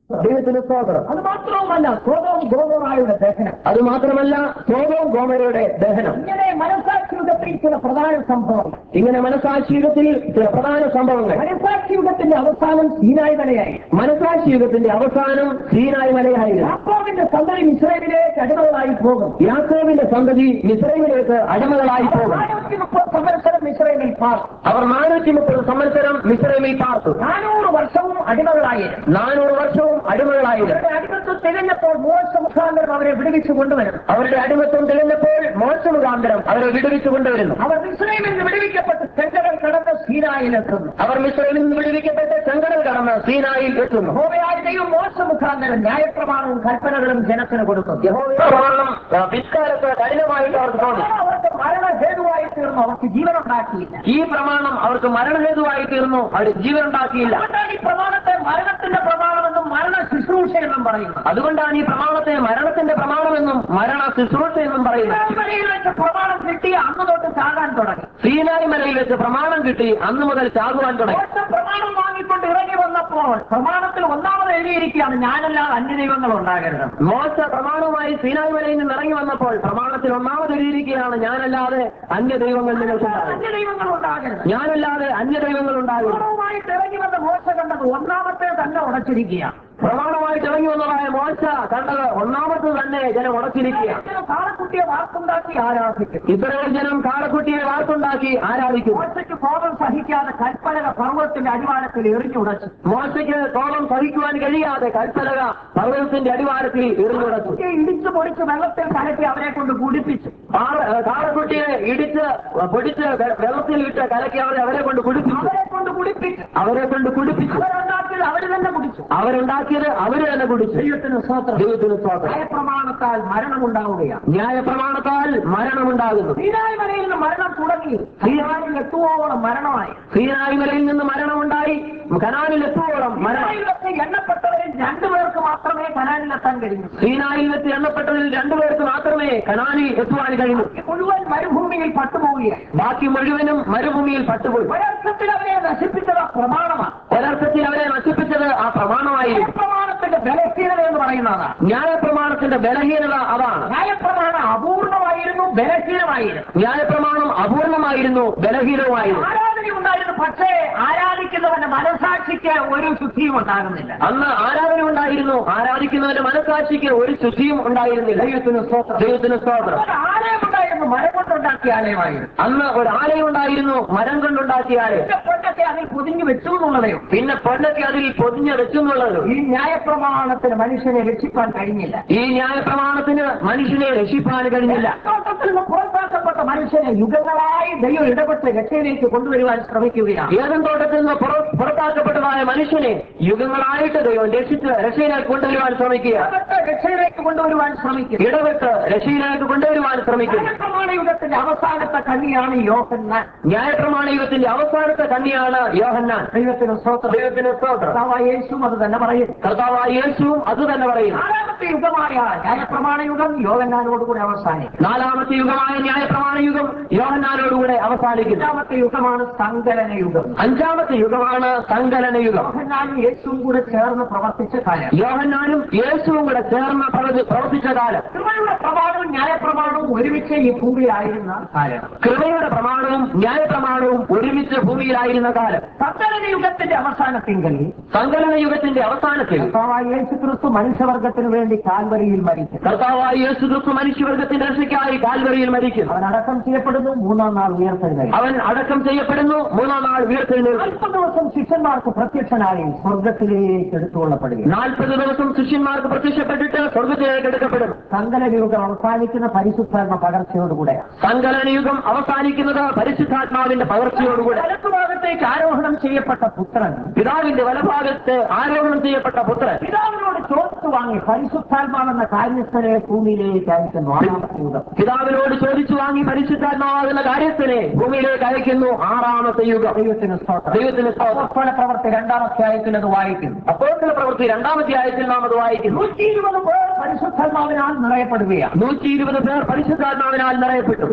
ദൈവത്തിന് സ്തോത്രം അത് മാത്രവുമല്ല സ്വതവും ഗോപറായുടെ ദഹനം അത് മാത്രമല്ല സോതവും ഗോമരയുടെ ദഹനം ഇങ്ങനെ മനസാക്ഷിയുഗത്തിൽ ചില പ്രധാന സംഭവം ഇങ്ങനെ മനസാക്ഷി യുഗത്തിൽ ചില പ്രധാന സംഭവങ്ങൾ മനസാക്ഷി യുഗത്തിന്റെ അവസാനം സീനായി മലയായി മനസാക്ഷി യുഗത്തിന്റെ അവസാനം സീനായി മലയായിരുന്നു യാക്കോബിന്റെ സന്തതി ഇസ്രയേലിലേക്ക് അടിമകളായി പോകും യാക്കോബിന്റെ സന്തതി മിശ്രൈമിലേക്ക് അടിമകളായി പോകും നാനൂറ്റി മുപ്പത് സംവത്സരം ഇസ്രയേലിൽ പാർക്കും അവർ നാനൂറ്റി മുപ്പത് സംവത്സരം മിശ്രൈമിൽ പാർത്തു നാനൂറ് വർഷവും അടിമകളായിരുന്നു നാനൂറ് വർഷവും അടിമകളായിരുന്നു അവരുടെ അടിമത്വം തികഞ്ഞപ്പോൾ മോശ മുഖാന്തരം അവരെ വിടുവിച്ചു കൊണ്ടുവരും അവരുടെ അടിമത്വം തെളിഞ്ഞപ്പോൾ മോശ മുഖാന്തരം അവരെ വിടുവിച്ചു കൊണ്ടുവരുന്നു അവർ ഇസ്രയേലിൽ നിന്ന് വിടുവിക്കപ്പെട്ട് ചെങ്കടൽ കടന്ന് സീനായിലെത്തുന്നു അവർ മിശ്രമിൽ നിന്ന് വിടുവിക്കപ്പെട്ട് ചെങ്കടൽ കടന്ന് സീനായിൽ എത്തുന്നു യഹോവയായ ദൈവം മോശ മുഖാന്തരം ന്യായപ്രമാണവും കൽപ്പനകളും ജനത്തിന് കൊടുക്കുന്നു യഹോവയുടെ പ്രമാണം ആ, പിൽക്കാലത്ത് കഠിനമായിട്ട് അവർക്ക് തോന്നി അവർക്ക് മരണഹേതുവായി തീർന്നു അവർക്ക് ജീവനുണ്ടാക്കിയില്ല ഈ പ്രമാണം അവർക്ക് മരണഹേതുവായി തീർന്നു അവർ ജീവനുണ്ടാക്കിയില്ല അതുകൊണ്ടാണ് ഈ പ്രമാണത്തെ മരണത്തിന്റെ പ്രമാണമെന്നും മരണ ശുശ്രൂഷ എന്നും പറയുന്നത് അതുകൊണ്ടാണ് ഈ പ്രമാണത്തെ മരണത്തിന്റെ പ്രമാണമെന്നും മരണ ശുശ്രൂഷ എന്നും പറയുന്നത് ഇസ്രായേലിൽ വെച്ച് പ്രമാണം കിട്ടി അന്ന് തൊട്ട് ചാകാൻ തുടങ്ങി സീനായി മലയിൽ വെച്ച് പ്രമാണം കിട്ടി അന്ന് മുതൽ ചാകുവാൻ തുടങ്ങി മോശ പ്രമാണം വാങ്ങിക്കൊണ്ട് ഇറങ്ങി വന്നപ്പോൾ പ്രമാണത്തിൽ ഒന്നാമത് എഴുതിയിരിക്കുകയാണ് ഞാനല്ലാതെ അന്യദൈവങ്ങൾ ഉണ്ടാകരുത് മോശ പ്രമാണവുമായി സീനായി മലയിൽ നിന്ന് ഇറങ്ങി വന്നപ്പോൾ പ്രമാണത്തിൽ ഒന്നാമത് എഴുതിയിരിക്കുകയാണ് ഞാനല്ലാതെ അന്യ ദൈവങ്ങൾ നിങ്ങൾക്കുണ്ടാകും അന്യദൈവങ്ങൾ ഉണ്ടാകരുത് ഞാനല്ലാതെ അന്യ ദൈവങ്ങൾ ഉണ്ടാകും പ്രമാണവുമായിട്ട് ഇറങ്ങി വന്ന മോശ കണ്ടത് ഒന്നാമത്തെ തന്നെ ഉടച്ചിരിക്കുക പ്രമാണമായിട്ട് ഇറങ്ങി വന്നതായ മോശ കണ്ടത് ഒന്നാമത് തന്നെ ജനം ഉടച്ചിരിക്കുക ഇങ്ങനെ കാളക്കുട്ടിയെ വാർത്തുണ്ടാക്കി ആരാധിക്കും ഇസ്രായേൽ ജനം കാളക്കുട്ടിയെ വാർത്തുണ്ടാക്കി ആരാധിക്കും മോശയ്ക്ക് കോപം സഹിക്കാതെ കൽപ്പനക പർവ്വതത്തിന്റെ അടിവാരത്തിൽ എറിഞ്ഞുടച്ചു മോശയ്ക്ക് കോപം സഹിക്കുവാൻ കഴിയാതെ കൽപ്പലക പർവ്വതത്തിന്റെ അടിവാരത്തിൽ എറിഞ്ഞുടച്ചു കുട്ടിയെ ഇടിച്ചു പൊടിച്ച് വെള്ളത്തിൽ കലക്കി അവരെ കൊണ്ട് കുടിപ്പിച്ചു ആറ്- ഏ, കാളക്കുട്ടിയെ ഇടിച്ച് പൊടിച്ച് വെ- വെള്ളത്തിൽ ഇട്ട് കലക്കി അവരെ അവരെ കൊണ്ട് കുടിപ്പിച്ചു അവരെ കൊണ്ട് കുടിപ്പിച്ചു അവരെ കൊണ്ട് കുടിപ്പിച്ചു അവരുണ്ടാക്കിയത് അവര് തന്നെ കുടിച്ചു അവരുണ്ടാക്കിയത് അവര് തന്നെ കുടിച്ചു ദൈവത്തിന് സ്വത്രം ദൈവത്തിന് സ്വാതന്ത്ര്യം ഭയപ്രമാണത്താൽ മരണമുണ്ടാവുകയാണ് ന്യായപ്രമാണത്താൽ മരണമുണ്ടാകുന്നു സീനായ് മലയിൽ നിന്ന് മരണം തുടങ്ങി സീനായിൽ എത്തുവോളം മരണമായി സീനായി മലയിൽ നിന്ന് മരണമുണ്ടായി കനാലിൽ എത്തുവോളം മരണം സീനായിൽ വെച്ച് എണ്ണപ്പെട്ടവരിൽ രണ്ടുപേർക്ക് മാത്രമേ കനാലിലെത്താൻ കഴിഞ്ഞു സീനായിൽ വെച്ച് എണ്ണപ്പെട്ടതിൽ രണ്ടുപേർക്ക് മാത്രമേ കനാലിൽ എത്തുവാൻ കഴിഞ്ഞു മുഴുവൻ മരുഭൂമിയിൽ പട്ടുപോവുകയായി ബാക്കി മുഴുവനും മരുഭൂമിയിൽ പട്ടുപോയി ഒരർത്ഥത്തിൽ അവരെ നശിപ്പിച്ചത് ആ പ്രമാണമാണ് ഒരർത്ഥത്തിൽ അവരെ നശിപ്പിച്ചത് ആ പ്രമാണമായിരുന്നു പ്രമാണത്തിന്റെ ബലഹീനത എന്ന് പറയുന്നതാണ് ന്യായപ്രമാണത്തിന്റെ ബലഹീനത അതാണ് ന്യായപ്രമാണം അപൂർണമായിരുന്നു ബലഹീനമായിരുന്നു ന്യായപ്രമാണം അപൂർണമായിരുന്നു ബലഹീനമായിരുന്നു ആരാധന ഉണ്ടായിരുന്നു പക്ഷേ ആരാധിക്കുന്നവന്റെ മനസാക്ഷിക്ക് ഒരു ശുദ്ധിയും ഉണ്ടാകുന്നില്ല അന്ന് ആരാധന ഉണ്ടായിരുന്നു ആരാധിക്കുന്നവന്റെ മനസാക്ഷിക്ക് ഒരു ശുദ്ധിയും ഉണ്ടായിരുന്നില്ല ദൈവത്തിന് സ്തോത്രം ദൈവത്തിന് സ്തോത്രം ഒരു ആലയം ഉണ്ടായിരുന്നു മരം കൊണ്ടുണ്ടാക്കിയ ആലയമായിരുന്നു അന്ന് ഒരു ആലയം ഉണ്ടായിരുന്നു മരം കൊണ്ടുണ്ടാക്കിയ ആലയം ഇതിന്റെ പൊന്നൊക്കെ അതിൽ പൊതിഞ്ഞു വെച്ചു എന്നുള്ളതേ പിന്നെ പൊന്നൊക്കെ അതിൽ പൊതിഞ്ഞ് വെച്ചെന്നുള്ളത് ഈ ന്യായപ്രമാണത്തിന് മനുഷ്യനെ രക്ഷിക്കാൻ കഴിഞ്ഞില്ല ഈ ന്യായപ്രമാണത്തിന് മനുഷ്യനെ രക്ഷിപ്പാൻ കഴിഞ്ഞില്ല തോട്ടത്തിൽ നിന്ന് പുറത്താക്കപ്പെട്ട മനുഷ്യനെ യുഗങ്ങളായി ദൈവം ഇടപെട്ട് രക്ഷയിലേക്ക് കൊണ്ടുവരുവാൻ ശ്രമിക്കുകയാണ് ഏതൻ തോട്ടത്തിൽ നിന്ന് പുറ- പുറത്താക്കപ്പെട്ടതായ മനുഷ്യനെ യുഗങ്ങളായിട്ട് ദൈവം രക്ഷിച്ച് രക്ഷയിലേക്ക് കൊണ്ടുവരുവാൻ ശ്രമിക്കുക ഇടപെട്ട് രക്ഷയിലേക്ക് കൊണ്ടുവരുവാൻ ശ്രമിക്കും ഇടപെട്ട് രക്ഷയിലേക്ക് കൊണ്ടുവരുവാൻ ശ്രമിക്കുന്നു ന്യായപ്രമാണ യുഗത്തിന്റെ അവസാനത്തെ കണ്ണിയാണ് യോഹന്നാൻ ന്യായപ്രമാണ യുഗത്തിന്റെ അവസാനത്തെ കന്യാണ് യോഹന്നാൻ ദൈവത്തിന് സ്തോത്രം ദൈവത്തിന് സ്തോത്രം കർത്താവായ യേശുവും അത് തന്നെ പറയും കർത്താവായ യേശുവും അത് തന്നെ പറയുന്നു നാലാമത്തെ യുഗമായ ന്യായപ്രമാണ യുഗം യോഹന്നാനോടുകൂടി അവസാനിക്കും നാലാമത്തെ യുഗമായ ന്യായപ്രമാണ യുഗം യോഹന്നാനോടുകൂടെ അവസാനിക്കുന്നു അഞ്ചാമത്തെ യുഗമാണ് സങ്കലന യുഗം അഞ്ചാമത്തെ യുഗമാണ് സങ്കലന യുഗം യോഹന്നാനും യേശുവും കൂടെ ചേർന്ന് പ്രവർത്തിച്ച കാലം യോഹന്നാനും യേശുവും കൂടെ ചേർന്ന് പ്രവർത്തി- പ്രവർത്തിച്ച കാലം കൃപയുടെ പ്രമാണവും ന്യായപ്രമാണവും ഒരുമിച്ച് ഈ ഭൂമിയിലായിരുന്ന കാലം കൃപയുടെ പ്രമാണവും ന്യായപ്രമാണവും ഒരുമിച്ച് ഭൂമിയിലായിരുന്ന കാലം സങ്കലന യുഗത്തിന്റെ അവസാനത്തിങ്കൽ സങ്കലന യുഗത്തിന്റെ അവസാനത്തിൽ കർത്താവായ യേശു ക്രിസ്തു മനുഷ്യവർഗത്തിന് വേണ്ടി കാൽവരിയിൽ മരിച്ചു കർത്താവായ യേശു ക്രിസ്തു മനുഷ്യവർഗത്തിന്റെ രക്ഷയ്ക്കായി കാൽവരിയിൽ മരിക്കുന്നു അവൻ അടക്കം ചെയ്യപ്പെടുന്നു മൂന്നാം നാൾ ഉയർത്തെഴുന്നേൽക്കും അവൻ അടക്കം ചെയ്യപ്പെടുന്നു മൂന്നാം നാൾ ഉയർത്തെഴുന്നേൽക്കും നാൽപ്പത് ദിവസം ശിഷ്യന്മാർക്ക് പ്രത്യക്ഷനായി സ്വർഗത്തിലേക്ക് എടുത്തുകൊള്ളപ്പെടുകയും നാൽപ്പത് ദിവസം ശിഷ്യന്മാർക്ക് പ്രത്യക്ഷപ്പെട്ടിട്ട് സ്വർഗത്തിലേക്ക് എടുക്കപ്പെടും സങ്കലന യുഗം അവസാനിക്കുന്ന പരിശുദ്ധാത്മ പകർച്ചയോടുകൂടെ സങ്കലന യുഗം അവസാനിക്കുന്നത് പരിശുദ്ധാത്മാവിന്റെ പകർച്ചയോടുകൂടെ വലത്തുഭാഗത്തേക്ക് ആരോഹണം ചെയ്യപ്പെട്ട പുത്രൻ പിതാവിന്റെ വലഭാഗത്ത് ആരോപണം ചെയ്യപ്പെട്ട പുത്രൻ പിതാവിനോട് ചോദിച്ചു വാങ്ങി പരിശുദ്ധാത്മാവെന്ന കാര്യസ്ഥനെ ഭൂമിയിലേക്ക് അയക്കുന്നു ആറാമത്തെ യുഗം പിതാവിനോട് ചോദിച്ചു വാങ്ങി പരിശുദ്ധാത്മാവാകുന്ന കാര്യസ്ഥനെ ഭൂമിയിലേക്ക് അയക്കുന്നു ആറാമത്തെ യുഗം ദൈവത്തിന് സ്തോത്രം ദൈവത്തിന് സ്തോത്രം. അപ്പോസ്തല പ്രവർത്തി രണ്ടാമത്തെ ആയത്തിൽ അത് വായിക്കുന്നു അപ്പോഴത്തെ പ്രവൃത്തി രണ്ടാമത്തെ ആയത്തിൽ നാം അത് വായിക്കുന്നു നൂറ്റി ഇരുപത് പേർ പരിശുദ്ധാത്മാവിനാൽ നിറയപ്പെടുകയാണ് നൂറ്റി ഇരുപത് പേർ പരിശുദ്ധാത്മാവിനാൽ നിറയപ്പെട്ടു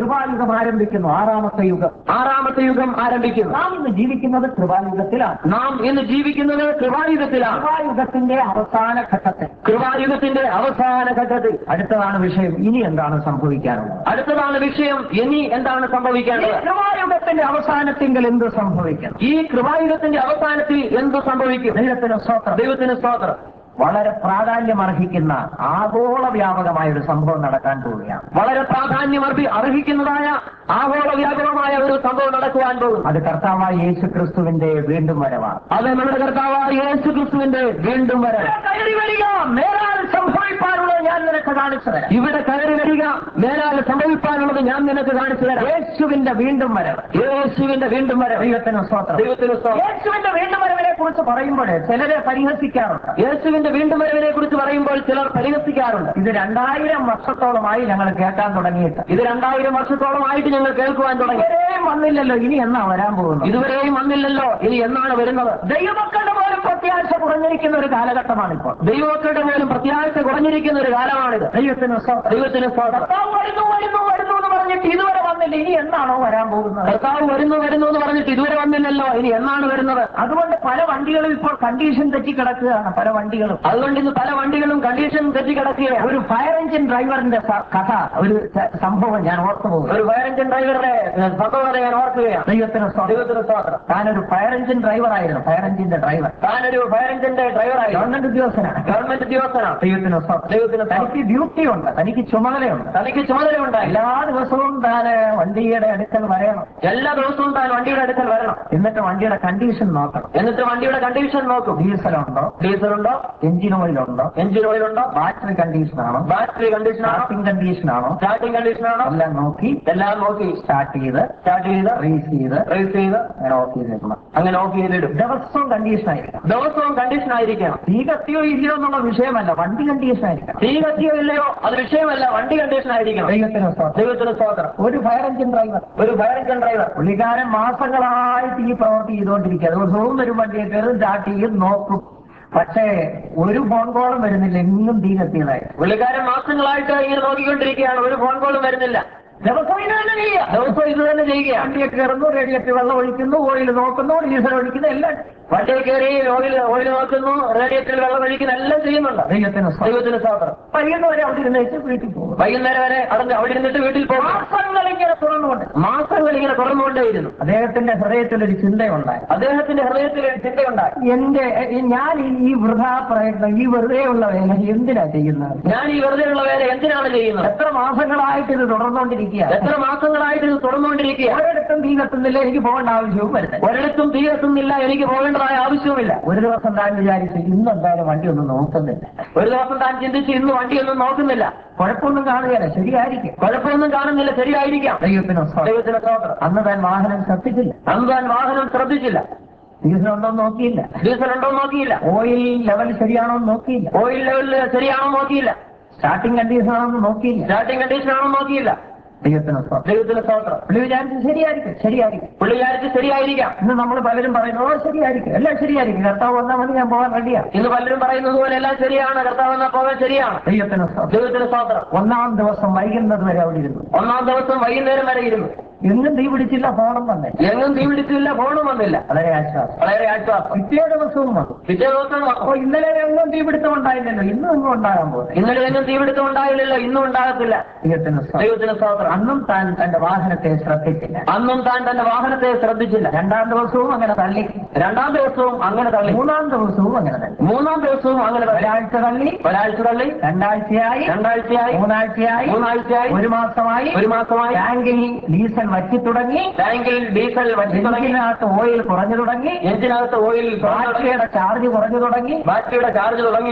കൃപായുഗം ആരംഭിക്കുന്നു ആറാമത്തെ യുഗം ആറാമത്തെ യുഗം ആരംഭിക്കുന്നു നാം ഇന്ന് ജീവിക്കുന്നത് കൃപായുഗത്തിലാണ് നാം ഇന്ന് ജീവിക്കുന്നത് കൃപായുഗത്തിലാണ് കൃപായുഗത്തിന്റെ അവസാന ഘട്ടത്തിൽ കൃപായുഗത്തിന്റെ അവസാന ഘട്ടത്തിൽ അടുത്തതാണ് വിഷയം ഇനി എന്താണ് സംഭവിക്കാനുള്ളത് അടുത്തതാണ് വിഷയം ഇനി എന്താണ് ഈ സംഭവിക്കേണ്ടത് കൃപായുഗത്തിന്റെ അവസാനത്തെങ്കിൽ എന്ത് സംഭവിക്കണം ഈ കൃപായുഗത്തിന്റെ അവസാനത്തിൽ എന്ത് സംഭവിക്കും ദൈവത്തിന് സ്വത്രം ദൈവത്തിന് സ്തോത്രം വളരെ പ്രാധാന്യം അർഹിക്കുന്ന ആഗോള വ്യാപകമായ ഒരു സംഭവം നടക്കാൻ പോവുകയാണ് വളരെ പ്രാധാന്യം അർഹി അർഹിക്കുന്നതായ ആഗോള വ്യാപകമായ ഒരു സംഭവം നടക്കുവാൻ പോകും അത് കർത്താവായ യേശു ക്രിസ്തുവിന്റെ വീണ്ടും വരവാണ് അത് നമ്മുടെ കർത്താവായ യേശു ക്രിസ്തുവിന്റെ വീണ്ടും വരെ കയറി വരിക മേലാൽ സംഭവിക്കാനുള്ളത് ഞാൻ നിനക്ക് കാണിച്ചു തരാം ഇവിടെ കയറി വരിക മേലാൽ സംഭവിക്കാനുള്ളത് ഞാൻ നിനക്ക് കാണിച്ചു തരാം യേശുവിന്റെ വീണ്ടും വരവ് യേശുവിന്റെ വീണ്ടും വരെ ദൈവത്തിന് സ്വത്രം ദൈവത്തിന് സ്തോത്രം യേശുവിന്റെ വീണ്ടും വരവിനെ കുറിച്ച് പറയുമ്പോൾ ചിലരെ പരിഹസിക്കാറുണ്ട് യേശുവിന്റെ വീണ്ടും വരവിനെ കുറിച്ച് പറയുമ്പോൾ ചിലർ പരിഹസിക്കാറുണ്ട് ഇത് രണ്ടായിരം വർഷത്തോളമായി ഞങ്ങൾ കേൾക്കാൻ തുടങ്ങിയിട്ട് ഇത് രണ്ടായിരം വർഷത്തോളമായിട്ട് ഞങ്ങൾ കേൾക്കുവാൻ തുടങ്ങി ഇതുവരെയും വന്നില്ലല്ലോ ഇനി എന്നാ വരാൻ പോകുന്നത് ഇതുവരെയും വന്നില്ലല്ലോ ഇനി എന്നാണ് വരുന്നത് ദൈവമക്കളുടെ പോലും പ്രത്യാശ കുറഞ്ഞിരിക്കുന്ന ഒരു കാലഘട്ടമാണിപ്പോൾ ദൈവമക്കളുടെ പോലും പ്രത്യാശ കുറഞ്ഞിരിക്കുന്ന ഒരു കാലമാണിത് ദൈവത്തിന് സ്വത്രം ദൈവത്തിന് സ്തോത്രം കർത്താവ് വരുന്നു വരുന്നു വരുന്നു എന്ന് പറഞ്ഞിട്ട് ഇതുവരെ വന്നില്ല ഇനി എന്നാണോ വരാൻ പോകുന്നത് കർത്താവ് വരുന്നു വരുന്നു എന്ന് പറഞ്ഞിട്ട് ഇതുവരെ വന്നില്ലല്ലോ ഇനി എന്നാണ് വരുന്നത് അതുകൊണ്ട് പല വണ്ടികളും ഇപ്പോൾ കണ്ടീഷൻ തെറ്റിക്കിടക്കുകയാണ് പല വണ്ടികളും അതുകൊണ്ട് ഇന്ന് പല വണ്ടികളും കണ്ടീഷൻ തെറ്റിക്കിടക്കുകയാണ് ഒരു ഫയർ എഞ്ചിൻ ഡ്രൈവറിന്റെ സ- കഥ ഒരു ച- സംഭവം ഞാൻ ഓർത്തു പോകും ഒരു ഫയർ എഞ്ചിൻ ഡ്രൈവറുടെ ഏഹ്, സംഭവം ഞാൻ ഓർക്കുകയാണ് ദൈവത്തിന് സ്വന്തം ദൈവത്തിന് സ്തോത്രം താനൊരു ഫയർ എഞ്ചിൻ ഡ്രൈവർ ആയിരുന്നു ഫയർ എഞ്ചിന്റെ ഡ്രൈവർ താനൊരു ഫയർ എഞ്ചിന്റെ ഡ്രൈവറായി ഗവൺമെന്റ് ഉദ്യോഗസ്ഥനാണ് ഗവൺമെന്റ് ഉദ്യോഗസ്ഥനാണ് ദൈവത്തിന് സ്വന്തം ദൈവത്തിന് സ്തോത്രം. തനിക്ക് ഡ്യൂട്ടി ഉണ്ട് തനിക്ക് ചുമതലയുണ്ട് തനിക്ക് ചുമതലയുണ്ടായി എല്ലാ ദിവസവും താന് വണ്ടിയുടെ അടുക്കൽ വരയണം എല്ലാ ദിവസവും താൻ വണ്ടിയുടെ അടുക്കൽ വരണം എന്നിട്ട് വണ്ടിയുടെ കണ്ടീഷൻ നോക്കണം എന്നിട്ട് വണ്ടിയുടെ കണ്ടീഷൻ നോക്കും ഡീസൽ ഉണ്ടോ ഡീസൽ ഉണ്ടോ എഞ്ചിൻ ഓയിൽ ഉണ്ടോ എഞ്ചിൻ ഓയിൽ ഉണ്ടോ ബാറ്ററി കണ്ടീഷൻ ആണോ ബാറ്ററി കണ്ടീഷൻ ആണോ സ്റ്റാർട്ടിംഗ് കണ്ടീഷൻ ആണോ സ്റ്റാർട്ടിംഗ് കണ്ടീഷൻ ആണോ എല്ലാം നോക്കി എല്ലാം നോക്കി സ്റ്റാർട്ട് ചെയ്ത് സ്റ്റാർട്ട് ചെയ്ത് റേസ് ചെയ്ത് റേസ് ചെയ്ത് അങ്ങനെ ഓഫ് ചെയ്തേക്കണം അങ്ങനെ ഓഫ് ചെയ്തിടും ദിവസവും കണ്ടീഷൻ ആയിരിക്കണം ദിവസവും കണ്ടീഷൻ ആയിരിക്കണം തീ കത്തിയോ ഇല്ലയോ എന്നുള്ള വിഷയമല്ല വണ്ടി കണ്ടീഷൻ ആയിരിക്കണം തീ കത്തിയോ ഇല്ലയോ അത് വിഷയമല്ല വണ്ടി കണ്ടീഷൻ ആയിരിക്കണം ദൈവത്തിന് സ്തോത്രം. ദൈവത്തിന് സ്തോത്രം ഒരു ഫയർ എഞ്ചിൻ ഡ്രൈവർ ഒരു ഫയർ എഞ്ചിൻ ഡ്രൈവർ പുള്ളിക്കാരൻ മാസങ്ങളായിട്ട് ഈ പ്രവൃത്തി ചെയ്തുകൊണ്ടിരിക്കുക ദിവസവും ഒരു വണ്ടിയെ കയറും സ്റ്റാർട്ട് ചെയ്യും നോക്കും പക്ഷേ ഒരു ഫോൺ കോളും വരുന്നില്ല എങ്ങും തീ കത്തിയതായി പുള്ളിക്കാരൻ മാസങ്ങളായിട്ട് ഇങ്ങനെ നോക്കിക്കൊണ്ടിരിക്കുകയാണ് ഒരു ഫോൺ കോളും വരുന്നില്ല ദിവസം ഇത് തന്നെ ചെയ്യുക ദിവസം ഇത് തന്നെ ചെയ്യുകയാണ് വണ്ടിയെ കയറുന്നു റേഡിയേറ്റർ വെള്ളം ഒഴിക്കുന്നു ഓയിൽ നോക്കുന്നു ഡീസൽ ഒഴിക്കുന്നു എല്ലാം വണ്ടിയിൽ കയറി ഓയിൽ ഓയിൽ നോക്കുന്നു റേഡിയേറ്ററിൽ വെള്ളം ഒഴിക്കുന്നു എല്ലാം ചെയ്യുന്നുണ്ട് ദൈവത്തിന് സ്തോത്രം. ദൈവത്തിന് സ്തോത്രം പയ്യന്ന് വരെ അവിടെ ഇരുന്നേച്ച് വീട്ടിൽ പോകും വൈകുന്നേരം വരെ അവിടെ അവിടെ ഇരുന്നിട്ട് വീട്ടിൽ പോകും മാസങ്ങൾ ഇങ്ങനെ തുറന്നുകൊണ്ട് മാസങ്ങൾ ഇങ്ങനെ തുറന്നുകൊണ്ടേയിരുന്നു അദ്ദേഹത്തിന്റെ ഹൃദയത്തിൽ ഒരു ചിന്തയുണ്ടായി അദ്ദേഹത്തിന്റെ ഹൃദയത്തിൽ ഒരു ചിന്തയുണ്ടായി എന്റെ എ- ഞാൻ ഈ- ഈ വൃഥാ പ്രയത്നം ഈ വെറുതെയുള്ള വേല എന്തിനാ ചെയ്യുന്നത് ഞാൻ ഈ വെറുതെയുള്ള വേല എന്തിനാണ് ചെയ്യുന്നത് എത്ര മാസങ്ങളായിട്ട് ഇത് തുടർന്നുകൊണ്ടിരിക്കുക എത്ര മാസങ്ങളായിട്ട് ഇത് തുറന്നുകൊണ്ടിരിക്കുക ഒരിടത്തും തീ കത്തുന്നില്ല എനിക്ക് പോകേണ്ട ആവശ്യവും വരുന്നത് ഒരിടത്തും തീ എത്തുന്നില്ല എനിക്ക് പോകേണ്ടതായ ആവശ്യവുമില്ല ഒരു ദിവസം താൻ വിചാരിച്ചു ഇന്ന് എന്തായാലും വണ്ടി ഒന്നും നോക്കുന്നില്ല ഒരു ദിവസം താൻ ചിന്തിച്ച് ഇന്ന് വണ്ടിയൊന്നും നോക്കുന്നില്ല കുഴപ്പമൊന്നും കാണുകയല്ല ശരിയായിരിക്കും കുഴപ്പമൊന്നും കാണുന്നില്ല ശരിയായിരിക്കാം ദൈവത്തിന് സ്തോത്രം. ദൈവത്തിന് സ്തോത്രം അന്ന് താൻ വാഹനം ശ്രദ്ധിച്ചില്ല അന്ന് താൻ വാഹനം ശ്രദ്ധിച്ചില്ല ഡീസലുണ്ടോ എന്ന് നോക്കിയില്ല ഡീസൽ ഉണ്ടോ എന്ന് നോക്കിയില്ല ഓയിൽ ലെവൽ ശരിയാണോ എന്ന് നോക്കിയില്ല ഓയിൽ ലെവലിൽ ശരിയാണോ നോക്കിയില്ല സ്റ്റാർട്ടിംഗ് കണ്ടീഷൻ ആണോ എന്ന് നോക്കിയില്ല സ്റ്റാർട്ടിംഗ് കണ്ടീഷൻ ആണോ നോക്കിയില്ല ദൈവത്തിന് സ്തോത്രം. ദൈവത്തിന് സ്തോത്രം പുള്ളി വിചാരിച്ചു ശരിയായിരിക്കും ശരിയായിരിക്കും പുള്ളി വിചാരിച്ച് ശരിയായിരിക്കാം ഇന്ന് നമ്മൾ പലരും പറയുന്നു ഓ ശരിയായിരിക്കും എല്ലാം ശരിയായിരിക്കും കർത്താവ് വന്നാൽ മതി ഞാൻ പോകാൻ റെഡിയാണ് ഇന്ന് പലരും പറയുന്നത് പോലെ എല്ലാം ശരിയാണ് കർത്താവ് എന്നാ പോകാൻ ശരിയാണ് ദൈവത്തിന് സ്തോത്രം. ദൈവത്തിന് സ്തോത്രം ഒന്നാം ദിവസം വൈകുന്നത് വരെ അവിടെ ഇരുന്നു ഒന്നാം ദിവസം വൈകുന്നേരം വരെ ഇരുന്നു എങ്ങും തീ പിടിച്ചില്ല ഫോണും വന്നേ എങ്ങും തീ പിടിച്ചില്ല ഫോണും വന്നില്ല വളരെ ആശ്വാസം വളരെ ആശ്വാസം പിറ്റേ ദിവസവും വന്നു പിറ്റേ ദിവസം അപ്പൊ ഇന്നലെ എങ്ങും തീ പിടുത്തം ഉണ്ടായില്ലല്ലോ ഇന്നും ഒന്നും ഉണ്ടാകാൻ പോകുന്നത് ഇന്നലെ എങ്ങും തീ പിടുത്തം ഉണ്ടായില്ലല്ലോ ഇന്നും ഉണ്ടാകത്തില്ല ദൈവത്തിന് സ്തോത്രം. ദൈവത്തിന് സ്തോത്രം അന്നും താൻ തന്റെ വാഹനത്തെ ശ്രദ്ധിച്ചില്ല അന്നും താൻ തന്റെ വാഹനത്തെ ശ്രദ്ധിച്ചില്ല രണ്ടാം ദിവസവും അങ്ങനെ തള്ളി രണ്ടാം ദിവസവും അങ്ങനെ തള്ളി മൂന്നാം ദിവസവും അങ്ങനെ തള്ളി മൂന്നാം ദിവസവും അങ്ങനെ തള്ളി ഒരാഴ്ച തള്ളി ഒരാഴ്ച തള്ളി രണ്ടാഴ്ചയായി രണ്ടാഴ്ചയായി മൂന്നാഴ്ചയായി മൂന്നാഴ്ചയായി ഒരു മാസമായി ഒരു മാസമായി ടാങ്കിൽ ഡീസൽ വറ്റി തുടങ്ങി ടാങ്കിൽ ഡീസൽ വറ്റി തുടങ്ങി എഞ്ചിനകത്ത് ഓയിൽ കുറഞ്ഞു തുടങ്ങി എഞ്ചിനകത്ത് ഓയിൽ ബാറ്ററിയുടെ ചാർജ് കുറഞ്ഞു തുടങ്ങി ബാറ്ററിയുടെ ചാർജ് തുടങ്ങി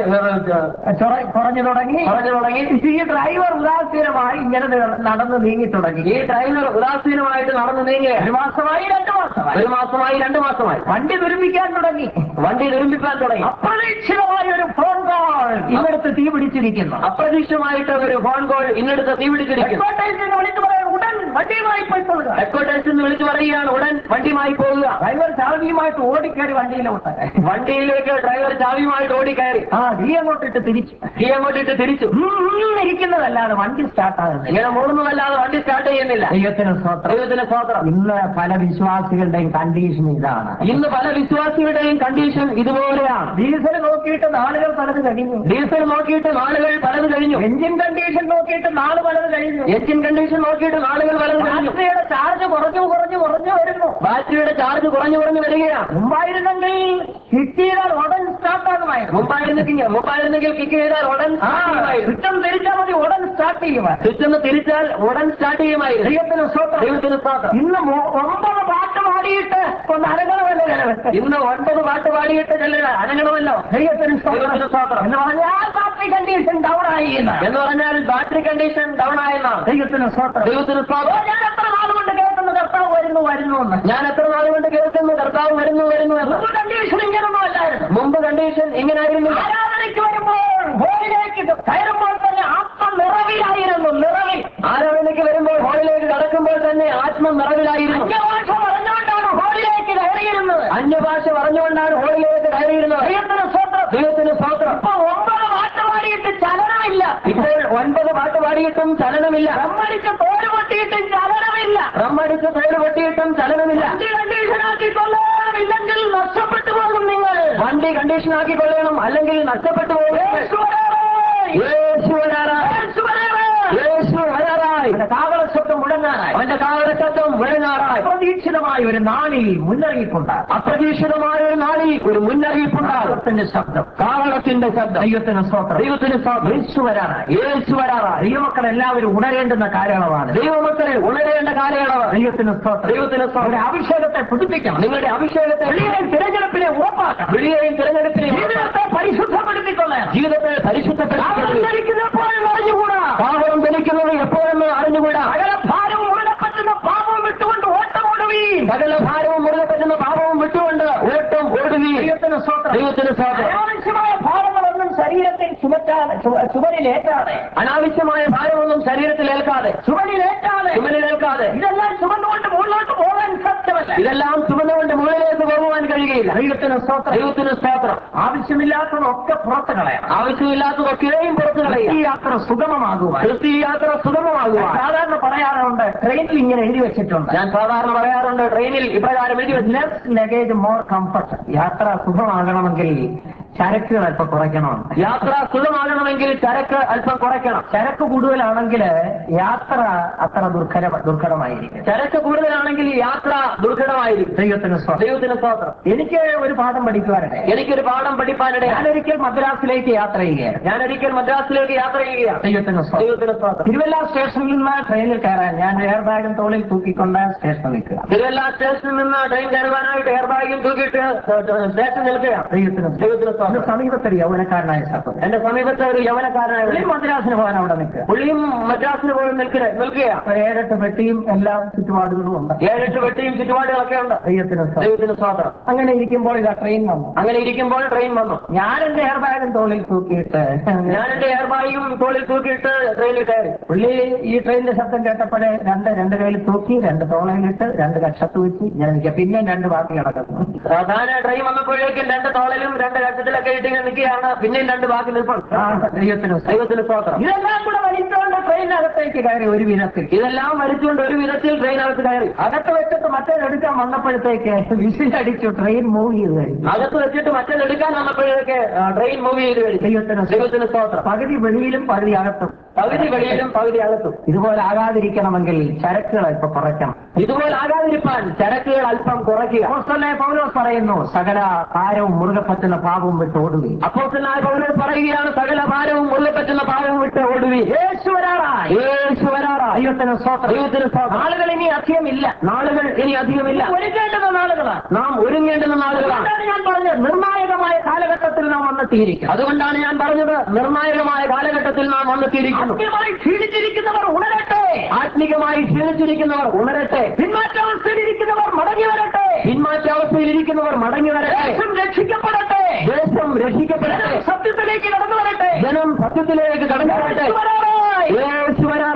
ചൊറ- കുറഞ്ഞു തുടങ്ങി കുറഞ്ഞു തുടങ്ങി ഈ ഡ്രൈവർ ഉദാസീനമായി ഇങ്ങനെ ന- നടന്ന് നീങ്ങി തുടങ്ങി ഈ ഡ്രൈവർ ഉദാസീനമായിട്ട് നടന്നു നീങ്ങുക ഒരു മാസമായി രണ്ടു മാസമായി ഒരു മാസമായി രണ്ടു മാസമായി വണ്ടി ദുരിപ്പിക്കാൻ തുടങ്ങി വണ്ടി നിർമ്മിക്കാൻ തുടങ്ങി അപ്രതീക്ഷിതമായ ഒരു ഫോൺ കോൾ ഇവിടുത്തെ തീ പിടിച്ചിരിക്കുന്നു അപ്രതീക്ഷിതമായിട്ട് ഒരു ഫോൺ കോൾ ഇന്നെടുത്ത് തീ പിടിച്ചിരിക്കുന്നു ഹെഡ്ക്വാർട്ടേഴ്സിൽ നിന്ന് വിളിച്ചു പറയാൻ ഉടൻ വണ്ടിയുമായി പോയി ഓടിക്കൊള്ളുക ഹെഡ്ക്വാർട്ടേഴ്സിൽ നിന്ന് വിളിച്ചു പറയുകയാണ് ഉടൻ വണ്ടിയുമായി പോകുക ഡ്രൈവർ ചാവിയുമായിട്ട് ഓടിക്കയറി വണ്ടിയിലോട്ട് വണ്ടിയിലേക്ക് ഡ്രൈവർ ചാവിയുമായിട്ട് ഓടിക്കയറി ആ നീ അങ്ങോട്ടിട്ട് തിരിച്ചു ഈ അങ്ങോട്ടിട്ട് തിരിച്ചു ഉം, ഇരിക്കുന്നതല്ലാതെ വണ്ടി സ്റ്റാർട്ട് ആകുന്നില്ല ഇങ്ങനെ മൂന്നുമല്ലാതെ വണ്ടി സ്റ്റാർട്ട് ചെയ്യുന്നില്ല ദൈവത്തിന് സ്വത്രം ദൈവത്തിന് സ്വാതന്ത്ര്യം ഇന്ന് പല വിശ്വാസികളുടെയും കണ്ടീഷൻ ഇതാണ് ഇന്ന് പല വിശ്വാസികളുടെയും കണ്ടീഷൻ ഇതുപോലെയാണ് ഡീസൽ നോക്കിയിട്ട് നാളുകൾ പലത് കഴിഞ്ഞു ഡീസൽ നോക്കിയിട്ട് നാളുകൾ പലത് കഴിഞ്ഞു എഞ്ചിൻ കണ്ടീഷൻ നോക്കിയിട്ട് നാള് പലത് കഴിഞ്ഞു എഞ്ചിൻ കണ്ടീഷൻ നോക്കിയിട്ട് നാളുകൾ പലത് കഴിഞ്ഞു ബാറ്ററിയുടെ ചാർജ് കുറഞ്ഞു കുറഞ്ഞു കുറഞ്ഞു വരുന്നു ബാറ്ററിയുടെ ചാർജ് കുറഞ്ഞു കുറഞ്ഞു വരികയാണ് മുമ്പായിരുന്നെങ്കിൽ ഹിറ്റ് ചെയ്താൽ ഉടൻ സ്റ്റാർട്ട് ആകുമായിരുന്നു മുമ്പായിരുന്നെങ്കിൽ മുമ്പായിരുന്നെങ്കിൽ കിക്ക് ചെയ്താൽ ഉടൻ ആ ചുറ്റം തിരിച്ചാൽ മതി ഉടൻ സ്റ്റാർട്ട് ചെയ്യുമായിരുന്നു ചുറ്റൊന്ന് തിരിച്ചാൽ ഉടൻ സ്റ്റാർട്ട് ചെയ്യുമായിരുന്നു ദൈവത്തിന് സ്വത്രം ദൈവത്തിന് സ്വാതന്ത്ര്യം ഇന്ന് മോ- ഒമ്പത് പാട്ട് പാടിയിട്ട് ഒന്ന് അരങ്ങണമല്ലോ ജനവത്ത് ഇന്ന് ഒൻപത് പാട്ട് പാടിയിട്ട് ചിലർ അനങ്ങണമല്ലോ ദൈവത്തിന് ദൈവത്തിന് സ്വത്രം സ്വാതന്ത്ര്യം എന്ന് പറഞ്ഞാൽ ബാറ്ററി കണ്ടീഷൻ ഡൗൺ ആയി എന്നാണ്. എന്ന് പറഞ്ഞാൽ ബാറ്ററി കണ്ടീഷൻ ഡൗൺ ആയെന്നാണ് ദൈവത്തിന് സ്വത്രം ദൈവത്തിന് ഓ, സ്വാതന്ത്ര്യം ഞാൻ എത്ര നാൾ കൊണ്ട് കേൾക്കുന്നു കർത്താവ് വരുന്നു വരുന്നു എന്ന് ഞാൻ എത്ര നാൾ കൊണ്ട് കേൾക്കുന്നു കർത്താവ് വരുന്നു വരുന്നു എന്ന് മുമ്പ് കണ്ടീഷൻ ഇങ്ങനൊന്നും അല്ലായിരുന്നു മുമ്പ് കണ്ടീഷൻ ഇങ്ങനായിരുന്നു ആരാധനയ്ക്ക് വരുമ്പോൾ ഹോളിലേക്ക് കയറുമ്പോൾ തന്നെ ആത്മ നിറവിലായിരുന്നു നിറവിൽ ആരാധനയ്ക്ക് വരുമ്പോൾ ഹോളിലേക്ക് കടക്കുമ്പോൾ തന്നെ ആത്മ നിറവിലായിരുന്നു അന്യഭാഷ പറഞ്ഞുകൊണ്ടാണ് ഹോളിലേക്ക് കയറിയിരുന്നത് അന്യഭാഷ പറഞ്ഞുകൊണ്ടാണ് ഹോളിലേക്ക് കയറിയിരുന്നത് ദൈവത്തിന് സ്വത്രം ദൈവത്തിന് സ്വാതന്ത്ര്യം ഇപ്പൊ ഒമ്പത് പാട്ട് പാടിയിട്ട് ചലനമില്ല ഇപ്പോൾ ഒൻപത് പാട്ട് പാടിയിട്ടും ചലനമില്ല റമ്മടിച്ച് തോല് പൊട്ടിയിട്ടും ചലനമില്ല റമ്മടിച്ച് പേര് പൊട്ടിയിട്ടും ചലനമില്ല വണ്ടി കണ്ടീഷനാക്കി കൊള്ളാനും ഇല്ലെങ്കിൽ നഷ്ടപ്പെട്ടു പോകും നിങ്ങൾ വണ്ടി കണ്ടീഷൻ ആക്കി കൊള്ളണം അല്ലെങ്കിൽ നഷ്ടപ്പെട്ടു പോകും യേശു വരാറായി. യേശു വരാറായി യേശു വരാറായി. യേശു വരാറായി അവന്റെ കാവളശബ്ദം മുടങ്ങാനായി അവന്റെ കാവലശബ്ദം മുഴങ്ങാറായി അപ്രതീക്ഷിതമായ ഒരു നാളിൽ മുന്നറിയിപ്പുണ്ടാകും അപ്രതീക്ഷിതമായ ഒരു നാളിൽ ഒരു മുന്നറിയിപ്പുണ്ടാകും ദൈവത്തിന്റെ ശബ്ദം കാവളത്തിന്റെ ശബ്ദം ദൈവത്തിന് സ്വത്രം ദൈവത്തിന് സ്വാതന്ത്ര്യം. യേശു വരാനായി യേശു വരാറായി ദൈവമക്കൾ എല്ലാവരും ഉണരേണ്ടുന്ന കാലയളവാണ് ദൈവമക്കളെ ഉണരേണ്ട കാലയളവ് ദൈവത്തിന് സ്വത്രം ദൈവത്തിന് അവരുടെ സ്വാതന്ത്ര്യം. അഭിഷേകത്തെ പുതുപ്പിക്കണം നിങ്ങളുടെ അഭിഷേകത്തെ വെളിയിലെ തിരഞ്ഞെടുപ്പിനെ ഉറപ്പാക്കണം വിളിയെയും തിരഞ്ഞെടുപ്പിനെയും ജീവിതത്തെ പരിശുദ്ധപ്പെടുത്തിക്കൊള്ളണം ജീവിതത്തെ പരിശുദ്ധപ്പെടുത്തി എപ്പോഴും അറിഞ്ഞുകൂടാ പാപം ധരിക്കുന്നത് എപ്പോഴെന്ന് അറിഞ്ഞുകൂടാ സകല ഭാരവും മുഴുവൻ പറ്റുന്ന പാപവും വിട്ടുകൊണ്ട് ഓട്ടമോടുകയും സകല ഭാരവും മുറുകെ പറ്റുന്ന പാപവും വിട്ടുകൊണ്ട് ഓട്ടം ഓടുകയും ദൈവത്തിന് സ്വത്രം ദൈവത്തിന് സ്വാതന്ത്ര്യം അനാവശ്യമായ ഭാരങ്ങളൊന്നും ശരീരത്തിൽ ചുമറ്റാതെ ചുവ- ചുവരിലേറ്റാതെ അനാവശ്യമായ ഭാരമൊന്നും ശരീരത്തിൽ ഏൽക്കാതെ ചുവരിലേറ്റാതെ ചുമലിലേൽക്കാതെ ഇതെല്ലാം ചുമന്നുകൊണ്ട് മുകളിലോട്ട് പോകാൻ സത്യമല്ല ഇതെല്ലാം ചുമന്നുകൊണ്ട് മുകളിലേക്ക് പോകുവാൻ കഴിയുകയില്ല ദൈവത്തിന് സ്തോത്രം ദൈവത്തിന് സ്തോത്രം ആവശ്യമില്ലാത്തതൊക്കെ പുറത്ത് കളയണം ആവശ്യമില്ലാത്തതൊക്കെയും പുറത്തു ഈ കളയുക യാത്ര സുഗമമാകുവാൻ ക്രിസ്തി യാത്ര സുഗമമാകുവാൻ സാധാരണ പറയാറുണ്ട് ട്രെയിനിൽ ഇങ്ങനെ എഴുതി വെച്ചിട്ടുണ്ട് ഞാൻ സാധാരണ പറയാറുണ്ട് ട്രെയിനിൽ ഇപ്രകാരം എഴുതി വെച്ച് ലെസ് ലഗേജ് മോർ കംഫർട്ട് യാത്ര സുഖമാകണമെങ്കിൽ ചരക്കുകൾ അല്പം കുറയ്ക്കണം യാത്ര സുഖമാകണമെങ്കിൽ ചരക്ക് അല്പം കുറയ്ക്കണം ചരക്ക് കൂടുതലാണെങ്കിൽ യാത്ര അത്ര ദുർഘട ദുർഘടമായിരിക്കും ചരക്ക് കൂടുതലാണെങ്കിൽ യാത്ര ദുർഘടമായിരിക്കും ദൈവത്തിന് സ്തോത്രം. ദൈവത്തിന് സ്തോത്രം എനിക്ക് ഒരു പാഠം പഠിക്കുവാനുണ്ട് എനിക്കൊരു പാഠം പഠിപ്പാനിടയാണ് ഞാനൊരിക്കൽ മദ്രാസിലേക്ക് യാത്ര ചെയ്യുകയാണ് ഞാൻ ഒരിക്കൽ മദ്രാസിലേക്ക് യാത്ര ചെയ്യുകയാണ് ദൈവത്തിന് സ്തോത്രം. ദൈവത്തിന് സ്തോത്രം തിരുവല്ല സ്റ്റേഷനിൽ നിന്ന് ട്രെയിനിൽ കയറാൻ ഞാൻ എയർ ബാഗും തോളിൽ തൂക്കിക്കൊണ്ട് സ്റ്റേഷനിൽ നിൽക്കുക തിരുവല്ല സ്റ്റേഷനിൽ നിന്ന് ട്രെയിൻ കയറുവാനായിട്ട് എയർ ബാഗും തൂക്കിയിട്ട് സ്റ്റേഷൻ നിൽക്കുകയാണ് ദൈവത്തിന് സ്തോത്രം. ദൈവത്തിന് എന്റെ സ്തോത്രം സമീപത്തൊരു യൗവനക്കാരനായ സഹോദരൻ എന്റെ സമീപത്തെ ഒരു യവനക്കാരനായ പുള്ളി മദ്രാസിന് പോകാൻ അവിടെ നിൽക്കുക പുള്ളിയും മദ്രാസിന് പോയി നിൽക്കുക നിൽക്കുകയാണ് ഒരു ഏഴെട്ട് പെട്ടിയും എല്ലാ ചുറ്റുപാടുകളും ഉണ്ട് ഏഴെട്ട് വെട്ടിയും ചുറ്റുപാടുകളൊക്കെ ഉണ്ട് ദൈവത്തിന് സ്തോത്രം. ദൈവത്തിന് സ്വാതന്ത്ര്യം അങ്ങനെ ഇരിക്കുമ്പോൾ ഇതാ ട്രെയിൻ വന്നു അങ്ങനെ ഇരിക്കുമ്പോൾ ട്രെയിൻ വന്നു ഞാൻ എന്റെ എയർ ബാഗും തോളിൽ തൂക്കിയിട്ട് ഞാൻ എന്റെ എയർ ബാഗും തോളിൽ തൂക്കിയിട്ട് ട്രെയിനിൽ കയറി പുള്ളി ഈ ട്രെയിനിന്റെ ശബ്ദം കേട്ടപ്പോഴേ രണ്ട് രണ്ട് കയ്യിൽ തൂക്കി രണ്ട് തോളയിലിട്ട് രണ്ട് കക്ഷത്ത് വെച്ച് ഞാൻ നിൽക്കുക പിന്നെ രണ്ട് ബാക്കി കിടക്കുന്നു സാധാരണ ട്രെയിൻ വന്നപ്പോഴേക്കും രണ്ട് തോളിലും രണ്ട് കക്ഷത്തിലൊക്കെ ഇട്ട് ഇങ്ങനെ നിൽക്കുകയാണ് പിന്നെയും രണ്ട് ബാക്കി നിൽപ്പുണ്ട് ആ, ദൈവത്തിന് സ്തോത്രം. ദൈവത്തിന് സ്തോത്രം ഇതെല്ലാം കൂടെ വലിച്ചുകൊണ്ട് ട്രെയിനകത്തേക്ക് കയറി ഒരു വിധത്തിൽ ഇതെല്ലാം വലിച്ചുകൊണ്ട് ഒരു വിധത്തിൽ ട്രെയിനകത്ത് കയറി അകത്ത് വെച്ചിട്ട് മറ്റേതെടുക്കാൻ വന്നപ്പോഴത്തേക്ക് വിസിലടിച്ചു ട്രെയിൻ മൂവ് ചെയ്ത് കഴിഞ്ഞു അകത്ത് വെച്ചിട്ട് മറ്റേത് എടുക്കാൻ വന്നപ്പോഴേക്ക് ആ, ട്രെയിൻ മൂവ് ചെയ്ത് കഴിഞ്ഞു ദൈവത്തിന് സ്തോത്രം. ദൈവത്തിന് സ്തോത്രം പകുതി വെളിയിലും പകുതി അകത്തും പകുതി വെളിയിലും പകുതി അകത്തും ഇതുപോലെ ആകാതിരിക്കണമെങ്കിൽ ചരക്കുകൾ ഇപ്പൊ കുറയ്ക്കണം ഇതുപോലെ ആകാതിരിപ്പാൻ ചരക്കുകൾ അല്പം കുറയ്ക്കുക അപ്പോസ്തലനായ പൗലോസ് പറയുന്നു സകല ഭാരവും മുറുകെ പറ്റുന്ന പാപവും വിട്ട് ഓടുകയും അപ്പോസ്റ്റലായ പൗലോസ് പറയുകയാണ് സകല ഭാരവും മുള്ളിൽ പറ്റുന്ന ഭാരവും വിട്ട് ഓടുവി യേശു വരാറായി യേശു വരാറായി ദൈവത്തിന് സ്തോത്രം. ദൈവത്തിന് സ്തോത്രം. ആളുകൾ ഇനി അധികമില്ല നാളുകൾ ഇനി അധികമില്ല ഒരുക്കേണ്ടുന്ന നാളുകളാണ് നാം ഒരുങ്ങേണ്ടുന്ന നാളുകളാണ് അതുകൊണ്ടാണ് ഞാൻ പറഞ്ഞത് നിർണായകമായ കാലഘട്ടത്തിൽ നാം വന്നെത്തിയിരിക്കും അതുകൊണ്ടാണ് ഞാൻ പറഞ്ഞത് നിർണായകമായ കാലഘട്ടത്തിൽ നാം വന്നെത്തിയിരിക്കുന്നു ആത്മീയമായി ക്ഷീണിച്ചിരിക്കുന്നവർ ഉണരട്ടെ ആത്മികമായി ക്ഷീണിച്ചിരിക്കുന്നവർ ഉണരട്ടെ പിന്മാറ്റാവസ്ഥയിലിരിക്കുന്നവർ മടങ്ങി വരട്ടെ പിന്മാറ്റാവസ്ഥയിലിരിക്കുന്നവർ മടങ്ങി വരട്ടെ ദേശം രക്ഷിക്കപ്പെടട്ടെ ദേശം രക്ഷിക്കപ്പെടട്ടെ സത്യത്തിലേക്ക് കടന്നു വരട്ടെ ജനം സത്യത്തിലേക്ക് കടന്നു വരട്ടെ യേശു വരാറായി. യേശു വരാറായി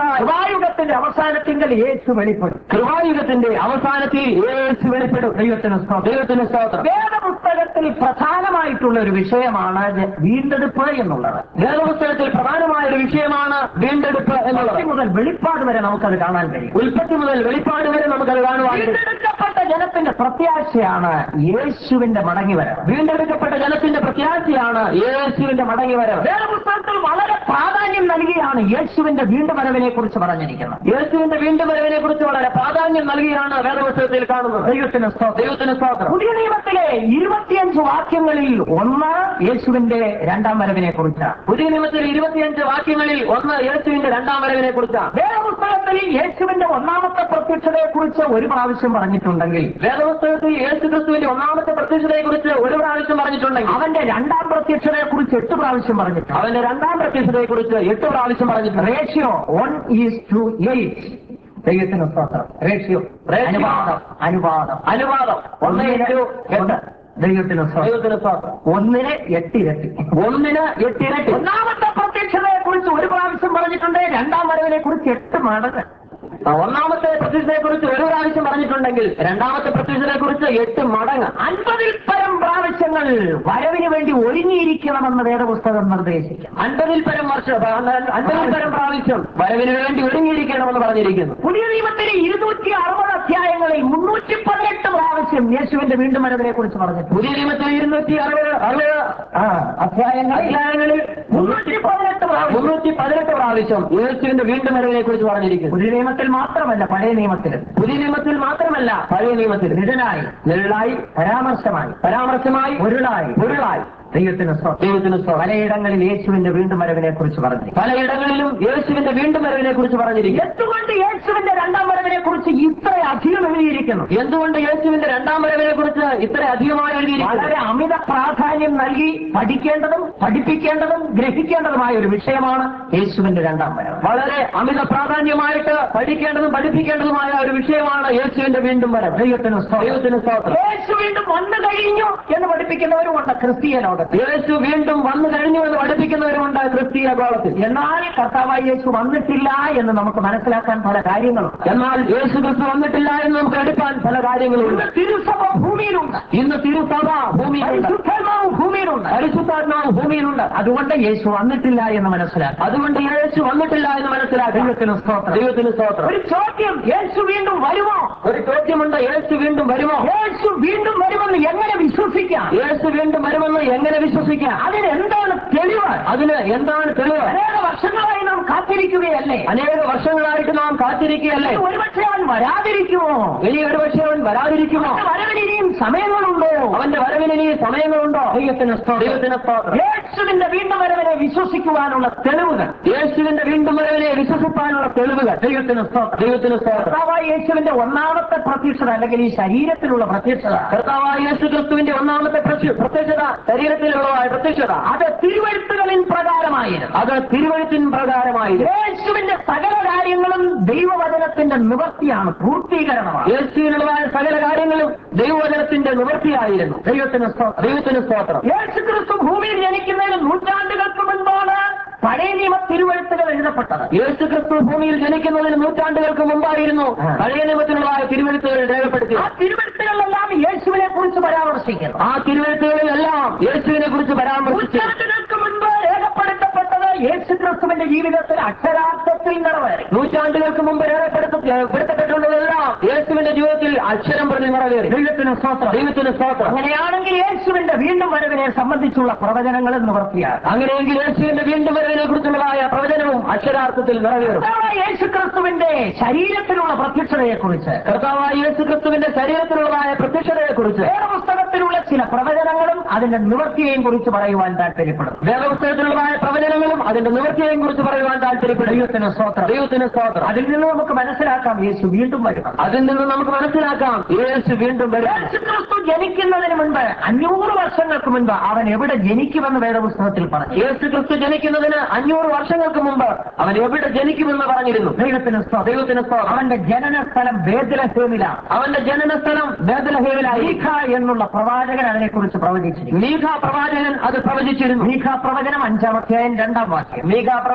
കൃപായുഗത്തിന്റെ അവസാനത്തിങ്കൽ യേശു വെളിപ്പെടും കൃപായുഗത്തിന്റെ അവസാനത്തിൽ യേശു വെളിപ്പെടും ദൈവത്തിന് സ്തോത്രം. ദൈവത്തിന് സ്തോത്രം വേദപുസ്തകത്തിൽ പ്രധാനമായിട്ടുള്ള ഒരു വിഷയമാണ് ജ- വീണ്ടെടുപ്പ് എന്നുള്ളത് വേദപുസ്തകത്തിൽ പ്രധാനമായ ഒരു വിഷയമാണ് വീണ്ടെടുപ്പ് എന്നുള്ളത് ഉൽപ്പത്തി മുതൽ വെളിപ്പാട് വരെ നമുക്കത് കാണാൻ കഴിയും ഉൽപ്പത്തി മുതൽ വെളിപ്പാട് വരെ നമുക്കത് കാണുവാൻ കഴിയും. വീണ്ടെടുക്കപ്പെട്ട ജനത്തിന്റെ പ്രത്യാശയാണ് യേശുവിന്റെ മടങ്ങിവരവ് വീണ്ടെടുക്കപ്പെട്ട ജനത്തിന്റെ പ്രത്യാശയാണ് യേശുവിന്റെ മടങ്ങി വരവ് വേദപുസ്തകത്തിൽ വളരെ പ്രാധാന്യം നൽകിയാണ് യേശുവിന്റെ വീണ്ടുവരവിനെ കുറിച്ച് പറഞ്ഞിരിക്കുന്നത് യേശുവിന്റെ വീണ്ടും വരവിനെ കുറിച്ച് വളരെ പ്രാധാന്യം നൽകിയാണ് വേദപുസ്തകത്തിൽ കാണുന്നത് ദൈവത്തിന് സ്തോത്രം. ദൈവത്തിന് സ്തോത്രം പുതിയ നിയമത്തിലെ ഇരുപത്തിയഞ്ച് വാക്യങ്ങളിൽ ഒന്ന് യേശുവിന്റെ രണ്ടാം വരവിനെ കുറിച്ചാണ് പുതിയ നിയമത്തിൽ ഇരുപത്തിയഞ്ച് വാക്യങ്ങളിൽ ഒന്ന് യേശുവിന്റെ രണ്ടാം വരവിനെ കുറിച്ചാണ് വേദപുസ്തകത്തിൽ യേശുവിന്റെ ഒന്നാമത്തെ പ്രത്യക്ഷതയെ കുറിച്ച് ഒരു പ്രാവശ്യം പറഞ്ഞിട്ടുണ്ടെങ്കിൽ വേദപുസ്തകത്തിൽ യേശു ക്രിസ്തുവിന്റെ ഒന്നാമത്തെ പ്രത്യക്ഷതയെ കുറിച്ച് ഒരു പ്രാവശ്യം പറഞ്ഞിട്ടുണ്ടെങ്കിൽ അവന്റെ രണ്ടാം പ്രത്യക്ഷതയെ കുറിച്ച് എട്ട് പ്രാവശ്യം പറഞ്ഞിട്ടുണ്ട് അവന്റെ രണ്ടാം പ്രത്യക്ഷതയെ കുറിച്ച് എട്ട് പ്രാവശ്യം പറഞ്ഞിട്ടുണ്ട് ratio one is to eight ദൈവത്തിന് സ്തോത്രം റേഷ്യോ Ratio. അനുപാതം അനുപാതം അനുവാദം ഒന്ന് ഏറ്റു എട്ട് ദൈവത്തിന് സ്തോത്രം ദൈവത്തിന് സ്തോത്രം ഒന്നിന് എട്ടിരട്ടി ഒന്നിന് എട്ടിരട്ടി ഒന്നാമത്തെ പ്രത്യക്ഷതയെ കുറിച്ച് ഒരു പ്രാവശ്യം പറഞ്ഞിട്ടുണ്ട് രണ്ടാം വരവിനെ കുറിച്ച് എട്ട് മടങ്ങ് ആ, ഒന്നാമത്തെ പ്രത്യക്ഷതയെ കുറിച്ച് ഒരു പ്രാവശ്യം പറഞ്ഞിട്ടുണ്ടെങ്കിൽ രണ്ടാമത്തെ പ്രത്യക്ഷതയെ കുറിച്ച് എട്ട് മടങ്ങ് അൻപതിൽ പരം പ്രാവശ്യങ്ങൾ വരവിന് വേണ്ടി ഒരുങ്ങിയിരിക്കണമെന്ന് വേദപുസ്തകം നിർദ്ദേശിക്കും അൻപതിൽ പരം വർഷം അൻപതിൽ പരം പ്രാവശ്യം വരവിന് വേണ്ടി ഒരുങ്ങിയിരിക്കണമെന്ന് പറഞ്ഞിരിക്കുന്നു പുതിയ നിയമത്തിലെ ഇരുന്നൂറ്റി അറുപത് അധ്യായങ്ങളിൽ മുന്നൂറ്റി പതിനെട്ട് പ്രാവശ്യം യേശുവിന്റെ വീണ്ടും വരവിനെ കുറിച്ച് പറഞ്ഞിട്ടുണ്ട് പുതിയ നിയമത്തിൽ ഇരുന്നൂറ്റി അറുപത് അറുപത് ആ, അധ്യായങ്ങൾ അധ്യായങ്ങളിൽ മുന്നൂറ്റി പതിനെട്ട് പ്രാവശ്യം മുന്നൂറ്റി പതിനെട്ട് പ്രാവശ്യം യേശുവിന്റെ വീണ്ടും വരവിനെ കുറിച്ച് പറഞ്ഞിരിക്കുന്നു പുതിയ നിയമത്തിൽ മാത്രമല്ല പഴയ നിയമത്തിലും പുതിയ നിയമത്തിൽ മാത്രമല്ല പഴയ നിയമത്തിൽ നിഴലായി നെള്ളായി പരാമർശമായി പരാമർശമായി പൊരുളായി പൊരുളായി ദൈവത്തിന് സ്തോത്രം. ദൈവത്തിന് സ്തോത്രം. പലയിടങ്ങളിൽ യേശുവിന്റെ വീണ്ടും വരവിനെ കുറിച്ച് പറഞ്ഞു പലയിടങ്ങളിലും യേശുവിന്റെ വീണ്ടും വരവിനെ കുറിച്ച് പറഞ്ഞിരിക്കുന്നു എന്തുകൊണ്ട് യേശുവിന്റെ രണ്ടാം വരവിനെ കുറിച്ച് ഇത്ര അധികം എഴുതിയിരിക്കുന്നു എന്തുകൊണ്ട് യേശുവിന്റെ രണ്ടാം വരവിനെ കുറിച്ച് ഇത്ര അധികമായി എഴുതിയിരിക്കുന്നു വളരെ അമിത പ്രാധാന്യം നൽകി പഠിക്കേണ്ടതും പഠിപ്പിക്കേണ്ടതും ഗ്രഹിക്കേണ്ടതുമായ ഒരു വിഷയമാണ് യേശുവിന്റെ രണ്ടാം വരവ് വളരെ അമിത പ്രാധാന്യമായിട്ട് പഠിക്കേണ്ടതും പഠിപ്പിക്കേണ്ടതുമായ ഒരു വിഷയമാണ് യേശുവിന്റെ വീണ്ടും വരവ് ദൈവത്തിന് സ്തോത്രം. ദൈവത്തിന് സ്തോത്രം യേശു വീണ്ടും വന്നു കഴിഞ്ഞു എന്ന് പഠിപ്പിക്കുന്നവരുമുണ്ട് ക്രിസ്തീയ ലോകത്ത് യേശു വീണ്ടും വന്നു കഴിഞ്ഞു എന്ന് പഠിപ്പിക്കുന്നവരുമുണ്ട് ക്രിസ്തീയ ഗോളത്തിൽ എന്നാൽ കർത്താവായ യേശു വന്നിട്ടില്ല എന്ന് നമുക്ക് മനസ്സിലാക്കാൻ പല കാര്യങ്ങളുണ്ട് എന്നാൽ യേശു ക്രിസ്തു വന്നിട്ടില്ല എന്ന് നമുക്ക് എടുക്കാൻ പല കാര്യങ്ങളുണ്ട് ഇന്ന് തിരുസഭ ഭൂമിയിലുണ്ട് ഇന്ന് തിരുസഭ ഭൂമിയിലുണ്ട് പരിശുദ്ധാത്മാവ് ഭൂമിയിലുണ്ട് പരിശുദ്ധാത്മാവ് ഭൂമിയിലുണ്ട് അതുകൊണ്ട് യേശു വന്നിട്ടില്ല എന്ന് മനസ്സിലാക്കാം അതുകൊണ്ട് യേശു വന്നിട്ടില്ല എന്ന് മനസ്സിലാക്കുക ദൈവത്തിന് സ്തോത്രം ദൈവത്തിന് സ്തോത്രം ഒരു ചോദ്യം യേശു വീണ്ടും വരുമോ ഒരു ചോദ്യമുണ്ട് യേശു വീണ്ടും വരുമോ യേശു വീണ്ടും വരുമെന്ന് എങ്ങനെ വിശ്വസിക്കാം യേശു വീണ്ടും വരുമെന്ന് എങ്ങനെ വിശ്വസിക്കാം അതിന് എന്താണ് തെളിവ് അതിന് എന്താണ് തെളിവ് അനേക വർഷങ്ങളായി നാം കാത്തിരിക്കുകയല്ലേ അനേക വർഷങ്ങളായിട്ട് നാം കാത്തിരിക്കുകയല്ലേ ഒരുപക്ഷെ അവൻ വരാതിരിക്കുമോ ഇനി ഒരുപക്ഷെ അവൻ വരാതിരിക്കുമോ അവന്റെ വരവിന് ഇനിയും സമയങ്ങളുണ്ടോ അവന്റെ വരവിന് ഇനി സമയങ്ങളുണ്ടോ ദൈവത്തിന് സ്തോത്രം. ദൈവത്തിന് സ്തോത്രം യേശുവിന്റെ വീണ്ടും വരവിനെ വിശ്വസിക്കുവാനുള്ള തെളിവുകൾ യേശുവിന്റെ വീണ്ടും വരവിനെ വിശ്വസിപ്പാനുള്ള തെളിവുകൾ ദൈവത്തിന് സ്തോത്രം ദൈവത്തിന് സ്തോത്രം കർത്താവായ യേശുവിന്റെ ഒന്നാമത്തെ പ്രത്യക്ഷത അല്ലെങ്കിൽ ഈ ശരീരത്തിലുള്ള പ്രത്യക്ഷത കർത്താവായ യേശു ക്രിസ്തുവിന്റെ ഒന്നാമത്തെ പ്രത്യ- പ്രത്യക്ഷത ശരീരത്തിലുള്ളതായ പ്രത്യക്ഷത അത് തിരുവഴുത്തുകളിൻ പ്രകാരമായിരുന്നു അത് തിരുവഴുത്തിൻ പ്രകാരമായിരുന്നു യേശുവിന്റെ സകല കാര്യങ്ങളും ദൈവവചനത്തിന്റെ നിവർത്തിയാണ് പൂർത്തീകരണമാണ് യേശുവിനുള്ളതായ സകല കാര്യങ്ങളും ദൈവവചനത്തിന്റെ നിവൃത്തിയായിരുന്നു ദൈവത്തിന് സ്തോത്രം. ദൈവത്തിന് സ്തോത്രം യേശു ക്രിസ്തു ഭൂമിയിൽ ജനിക്കുന്നതിന് നൂറ്റാണ്ടുകൾക്ക് മുൻപാണ് പഴയ നിയമ തിരുവഴുത്തുകൾ എഴുതപ്പെട്ടത് യേശു ക്രിസ്തു ഭൂമിയിൽ ജനിക്കുന്നതിന് നൂറ്റാണ്ടുകൾക്ക് മുമ്പായിരുന്നു ആ. പഴയ നിയമത്തിലുള്ളതായ തിരുവഴുത്തുകൾ ആ രേഖപ്പെടുത്തിയത് തിരുവഴുത്തുകളിലെല്ലാം യേശുവിനെ കുറിച്ച് പരാമർശിക്കുന്നു ആ തിരുവഴുത്തുകളിലെല്ലാം യേശുവിനെ കുറിച്ച് പരാമർശിച്ചു നൂറ്റാണ്ടുകൾക്ക് മുൻപ് രേഖപ്പെടുത്തപ്പെട്ടത് യേശു ക്രിസ്തുവിന്റെ ജീവിതത്തിൽ അക്ഷരാർത്ഥത്തിൽ നിറവേറി നൂറ്റാണ്ടുകൾക്ക് മുമ്പ് രേഖപ്പെടുത്ത- ഏർപ്പെടുത്തപ്പെട്ടുള്ളതെല്ലാം യേശുവിന്റെ ജീവിതത്തിൽ അക്ഷരം പ്രതി നിറവേറി ദൈവത്തിന് സ്തോത്രം ദൈവത്തിന് സ്തോത്രം അങ്ങനെയാണെങ്കിൽ യേശുവിന്റെ വീണ്ടും വരവിനെ സംബന്ധിച്ചുള്ള പ്രവചനങ്ങൾ നിവർത്തിയാകും അങ്ങനെയെങ്കിൽ യേശുവിന്റെ വീണ്ടും വരവിനെ കുറിച്ചുള്ളതായ പ്രവചനവും അക്ഷരാർത്ഥത്തിൽ നിറവേറും കർത്താവായ യേശു ക്രിസ്തുവിന്റെ ശരീരത്തിലുള്ള പ്രത്യക്ഷതയെ കുറിച്ച് കർത്താവായ യേശു ക്രിസ്തുവിന്റെ ശരീരത്തിലുള്ളതായ പ്രത്യക്ഷതയെ കുറിച്ച് വേദപുസ്തകത്തിലുള്ള ചില പ്രവചനങ്ങളും അതിന്റെ നിവർത്തിയെയും കുറിച്ച് പറയുവാൻ താല്പര്യപ്പെടുന്നു വേദപുസ്തകത്തിലുള്ളതായ പ്രവചനങ്ങളും അതിന്റെ നിവൃത്തിയെയും കുറിച്ച് പറയുവാൻ താല്പര്യപ്പെടും ദൈവത്തിന് സ്തോത്രം ദൈവത്തിന് സ്തോത്രം അതിൽ നിന്ന് നമുക്ക് മനസ്സിലാക്കാം യേശു വീണ്ടും വരും അതിൽ നിന്ന് നമുക്ക് മനസ്സിലാക്കാം യേശു വീണ്ടും വരും യേശു ക്രിസ്തു ജനിക്കുന്നതിന് മുൻപ് അഞ്ഞൂറ് വർഷങ്ങൾക്ക് മുൻപ് അവൻ എവിടെ ജനിക്കുമെന്ന് വേദപുസ്തകത്തിൽ പറഞ്ഞു യേശു ക്രിസ്തു ജനിക്കുന്നതിന് അഞ്ഞൂറ് വർഷങ്ങൾക്ക് മുമ്പ് അവൻ എവിടെ ജനിക്കുമെന്ന് പറഞ്ഞിരുന്നു ദൈവത്തിന് സ്തോത്രം. ദൈവത്തിന് സ്തോത്രം അവന്റെ ജനന സ്ഥലം ബേദലഹേമിലാണ് അവന്റെ ജനന സ്ഥലം ബേദലഹേമിലായി മീഖ എന്നുള്ള പ്രവാചകൻ അതിനെക്കുറിച്ച് പ്രവചിച്ചിരിക്കുന്നു മീഖ പ്രവാചകൻ അത് പ്രവചിച്ചിരുന്നു മീഖ പ്രവചനം അഞ്ചാം അധ്യായം രണ്ടാം വാക്യം മീഖ പ്രവചനം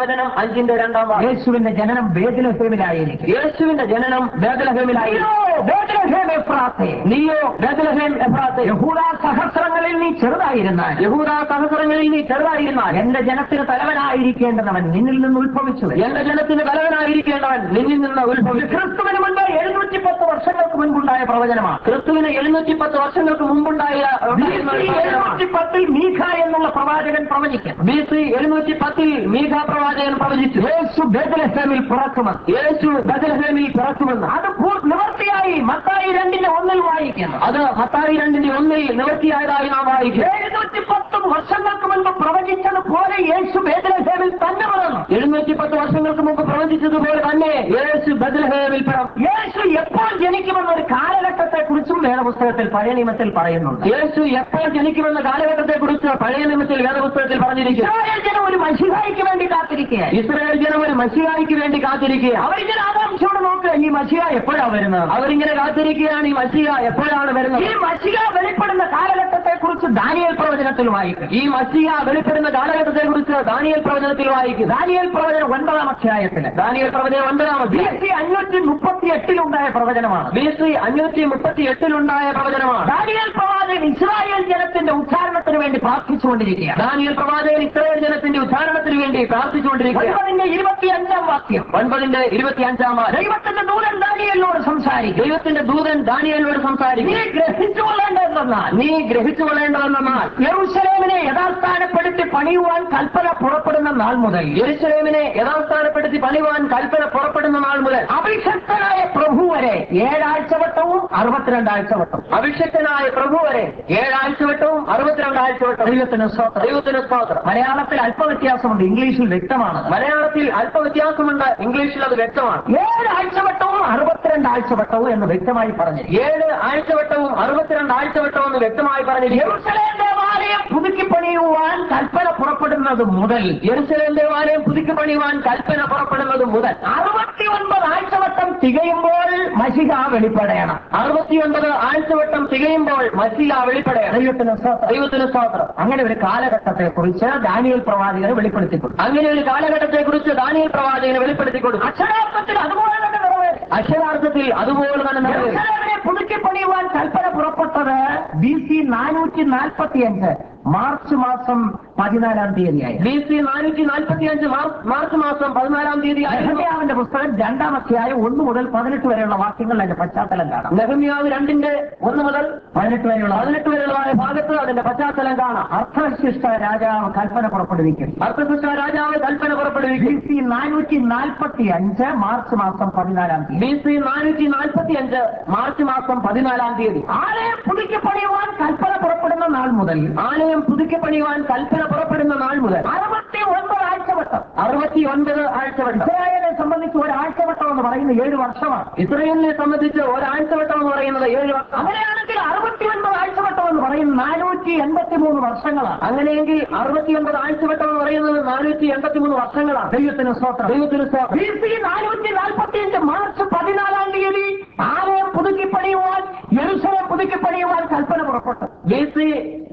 പ്രവചനം അഞ്ചിന്റെ രണ്ടാം വാക്യം യേശുവിന്റെ ജനനം ബേദലഹേമിലായിരിക്കും യേശുവിന്റെ ജനനം ബേദലഹേമിലായി അയ്യോ, ബേത്ലഹേം എഫ്രാത്തേ, നീയോ ബേദലഹേം എഫ്രാത്തെ യഹൂദ സഹസ്രങ്ങളിൽ നീ ചെറുതായിരുന്നാൽ യഹൂദ സഹസ്രങ്ങളിൽ നീ ചെറുതായിരുന്നാൽ എന്റെ ജനത്തിന് തലവനായിരിക്കേണ്ടവൻ നിന്നിൽ നിന്ന് ഉത്ഭവിച്ചു വരും. എന്റെ ജനത്തിന് ബലവനായിരിക്കേണ്ടവൻ നിന്നിൽ നിന്ന് ഉത്ഭവിച്ചു ക്രിസ്തുവിന് മുൻപ് എഴുന്നൂറ്റി പത്ത് വർഷങ്ങൾക്ക് മുൻപുണ്ടായ പ്രവചനമാണ് ക്രിസ്തുവിന് എഴുന്നൂറ്റി പത്ത് വർഷങ്ങൾക്ക് മുമ്പുണ്ടായ ഉണ്ടായിരുന്ന ഒരു പ്രവചനമാണ്. എഴുന്നൂറ്റി പത്തിൽ മീഖ എന്നുള്ള പ്രവാചകൻ പ്രവചിക്കും ബി സി എഴുന്നൂറ്റി പത്തിൽ മീഖ പ്രവാചകൻ പ്രവചിച്ചു യേശു ബേദലഹേമിൽ പിറക്കുമെന്ന് യേശു ബദലഹേമിൽ പിറക്കുമെന്ന് അത് പൂ- നിവർത്തിയായി മത്തായി രണ്ടിന്റെ ഒന്നിൽ വായിക്കുന്നു അത് മത്തായി രണ്ടിന്റെ ഒന്നിൽ നിവർത്തിയായതായി നാം വായിക്കും എഴുന്നൂറ്റി പത്ത് വർഷങ്ങൾക്ക് മുൻപ് പ്രവചിച്ചതുപോലെ യേശു ബേദലഹേമിൽ തന്നെ പിറന്നു എഴുന്നൂറ്റി പത്ത് വർഷങ്ങൾക്ക് മുമ്പ് പ്രവചിച്ചതുപോലെ തന്നെ യേശു ബദലഹേമിൽ പിറന്നു യേശു എപ്പോൾ ജനിക്കുമെന്നൊരു കാലഘട്ടത്തെ കുറിച്ചും വേദപുസ്തകത്തിൽ പഴയ നിയമത്തിൽ പറയുന്നുണ്ട് യേശു എപ്പോൾ ജനിക്കുമെന്ന കാലഘട്ടത്തെ കുറിച്ച് പഴയ നിയമത്തിൽ വേദപുസ്തകത്തിൽ പറഞ്ഞിരിക്കുന്നു ഇസ്രായേൽ ജനം ഒരു മഷിഹായിക്ക് വേണ്ടി കാത്തിരിക്കുകയായി ഇസ്രായേൽ ജനം ഒരു മഷിയായിക്ക് വേണ്ടി കാത്തിരിക്കുക അവരിങ്ങനെ ആകാംക്ഷയോട് നോക്കുക ഈ മഷിഹ എപ്പോഴാ വരുന്നത് അവരിങ്ങനെ കാത്തിരിക്കുകയാണ് ഈ മഷിയ എപ്പോഴാണ് വരുന്നത് ഈ മഷിഹ വെളിപ്പെടുന്ന കാലഘട്ടത്തെ കുറിച്ച് ദാനിയേൽ പ്രവചനത്തിൽ വായിക്കും ഈ മഷിയ വെളിപ്പെടുന്ന കാലഘട്ടത്തെ കുറിച്ച് ദാനിയൽ പ്രവചനത്തിൽ വായിക്കും ദാനിയേൽ പ്രവചനം ഒൻപതാം അധ്യായത്തിന് ദാനിയൽ പ്രവചനം ഒൻപതാം ബി അധ്യായം സി അഞ്ഞൂറ്റി മുപ്പത്തി എട്ടിലുണ്ടായ പ്രവചനമാണ് ബി സി അഞ്ഞൂറ്റി മുപ്പത്തി എട്ടിലുണ്ടായ പ്രവചനമാണ് ദാനിയേൽ പ്രവാചകൻ ഇസ്രായേൽ ജനത്തിന്റെ ഉദ്ധാരണത്തിന് വേണ്ടി പ്രാർത്ഥിച്ചുകൊണ്ടിരിക്കുകയാണ് ദാനിയൽ പ്രവാചകൻ ഇസ്രായേൽ ജനത്തിന്റെ ഉദ്ധാരണത്തിന് വേണ്ടി പ്രാർത്ഥിച്ചുകൊണ്ടിരിക്കുക ഒൻപതിന്റെ ഇരുപത്തി അഞ്ചാം വാക്യം ഒൻപതിന്റെ ഇരുപത്തിയഞ്ചാം വാരം ദൈവത്തിന്റെ ദൂതൻ ദാനിയേലിനോട് സംസാരിക്കും ദൈവത്തിന്റെ ദൂതൻ ദാനിയലിനോട് നീ സംസാരിക്കും ഗ്രഹിച്ചുകൊള്ളേണ്ടതെന്നാൽ നീ ഗ്രഹിച്ചു കൊള്ളേണ്ടതെന്നാൽ യെറൂശലേമിനെ യഥാസ്ഥാനപ്പെടുത്തി പണിയുവാൻ കൽപ്പന പുറപ്പെടുന്ന നാൾ മുതൽ യെരുശലേമിനെ യഥാസ്ഥാനപ്പെടുത്തി പണിവാൻ കൽപ്പന പുറപ്പെടുന്ന നാൾ മുതൽ അഭിഷക്തനായ പ്രഭു വരെ ഏഴാഴ്ചവട്ടവും അറുപത്തിരണ്ടാഴ്ചവട്ടവും അഭിഷക്തനായ പ്രഭു വരെ ഏഴാഴ്ച വട്ടവും അറുപത്തിരണ്ടാഴ്ച വട്ടവും ദൈവത്തിന് സ്തോത്രം ദൈവത്തിന് സ്തോത്രം മലയാളത്തിൽ അല്പ വ്യത്യാസമുണ്ട് ഇംഗ്ലീഷിൽ വ്യക്തമാണ് മലയാളത്തിൽ അല്പ വ്യത്യാസമുണ്ട് ഇംഗ്ലീഷിൽ അത് വ്യക്തമാണ് ഏഴാഴ്ചവട്ടവും അറുപത്തിരണ്ടാഴ്ചവട്ടവും എന്ന് വ്യക്തമായി പറഞ്ഞു ഏഴ് ആഴ്ചവട്ടവും അറുപത്തിരണ്ട് ആഴ്ചവട്ടവും എന്ന് വ്യക്തമായി പറഞ്ഞിരിക്കുന്നു യെരൂശലേം ദേവാലയം പുതുക്കി പണിയുവാൻ കൽപ്പന പുറപ്പെടുന്നത് മുതൽ യെരുസലേം ദേവാലയം പുതുക്കി പണിയുവാൻ കൽപ്പന പുറപ്പെടുന്നത് മുതൽ അറുപത്തി ഒൻപത് ആഴ്ചവട്ടം തികയുമ്പോൾ മഷിക വെളിപ്പെടണം അറുപത്തിയൊൻപത് ആഴ്ചവട്ടം തികയുമ്പോൾ മസിയ വെളിപ്പെടണം ദൈവത്തിന് സ്തോത്രം. ദൈവത്തിന് സ്തോത്രം അങ്ങനെ ഒരു കാലഘട്ടത്തെ കുറിച്ച് ദാനിയൽ പ്രവാചകർ വെളിപ്പെടുത്തിക്കൊണ്ടു അങ്ങനെ ഒരു കാലഘട്ടത്തെ കുറിച്ച് ദാനിയൽ പ്രവാചകന് വെളിപ്പെടുത്തി കൊടുത്തു അക്ഷരാർത്ഥത്തിൽ അതുപോലെ തന്നെ നിറവേറി അക്ഷരാർത്ഥത്തിൽ അതുപോലെ തന്നെ നിറവേറി യെരൂശലേമിനെ പുതുക്കി പണിയുവാൻ കൽപ്പന പുറപ്പെട്ടത് ബി സി നാനൂറ്റി നാൽപ്പത്തി അഞ്ച് മാർച്ച് മാസം പതിനാലാം തീയതിയായി ബി സി നാനൂറ്റി നാൽപ്പത്തി അഞ്ച് മാർച്ച് മാസം പതിനാലാം തീയതി ആയിരുന്നു നെഹമ്യാവിന്റെ പുസ്തകം രണ്ടാം അധ്യായം ഒന്ന് മുതൽ പതിനെട്ട് വരെയുള്ള വാക്യങ്ങൾ അതിന്റെ പശ്ചാത്തലം കാണാം നെഹമ്യാവ് രണ്ടിന്റെ ഒന്ന് മുതൽ പതിനെട്ട് വരെയുള്ള പതിനെട്ട് വരെയുള്ള ഭാഗത്ത് അതിന്റെ പശ്ചാത്തലം കാണാം അർത്ഥശിഷ്ട രാജാവ് കൽപ്പന പുറപ്പെടുവിക്കും അർത്ഥശിഷ്ട രാജാവ് കൽപ്പന ബി പുറപ്പെടുവിക്കും സി നാനൂറ്റി നാൽപ്പത്തി അഞ്ച് മാർച്ച് മാസം പതിനാലാം തീയതി ബി സി നാനൂറ്റി നാൽപ്പത്തി അഞ്ച് മാർച്ച് മാസം പതിനാലാം തീയതി ആലയം പുതുക്കി പണിയുവാൻ കൽപ്പന പുറപ്പെടുന്ന നാൾ മുതൽ ആലയം പുതുക്കി പണിയുവാൻ കൽപ്പന പുറപ്പെടുന്ന നാൾ മുതൽ അറുപത്തി ഒൻപത് ആഴ്ചവട്ടം അറുപത്തി ഒൻപത് ആഴ്ചവട്ടം ഇസ്രായേലിനെ സംബന്ധിച്ച് ഒരാഴ്ചവട്ടം എന്ന് പറയുന്നത് ഏഴ് വർഷമാണ് ഇസ്രയേലിനെ സംബന്ധിച്ച് ഒരാഴ്ചവട്ടം എന്ന് പറയുന്നത് ഏഴ് വർഷം അങ്ങനെയാണെങ്കിൽ അറുപത്തി ഒൻപത് ആഴ്ചവട്ടം എന്ന് പറയുന്നത് നാനൂറ്റി എൺപത്തി മൂന്ന് വർഷങ്ങളാണ് അങ്ങനെയെങ്കിൽ അറുപത്തിയൊൻപത് ആഴ്ചവട്ടം എന്ന് പറയുന്നത് നാനൂറ്റി എൺപത്തി മൂന്ന് വർഷങ്ങളാണ് ദൈവത്തിന് സ്തോത്രം ദൈവത്തിന് സ്തോത്രം. ബി സി നാനൂറ്റി നാൽപ്പത്തി അഞ്ച് മാർച്ച് പതിനാലാം തീയതി ആലയം പുതുക്കി പണിയുവാൻ യെരുസലേം പുതുക്കി പണിയുവാൻ കൽപ്പന പുറപ്പെട്ടു ബി സി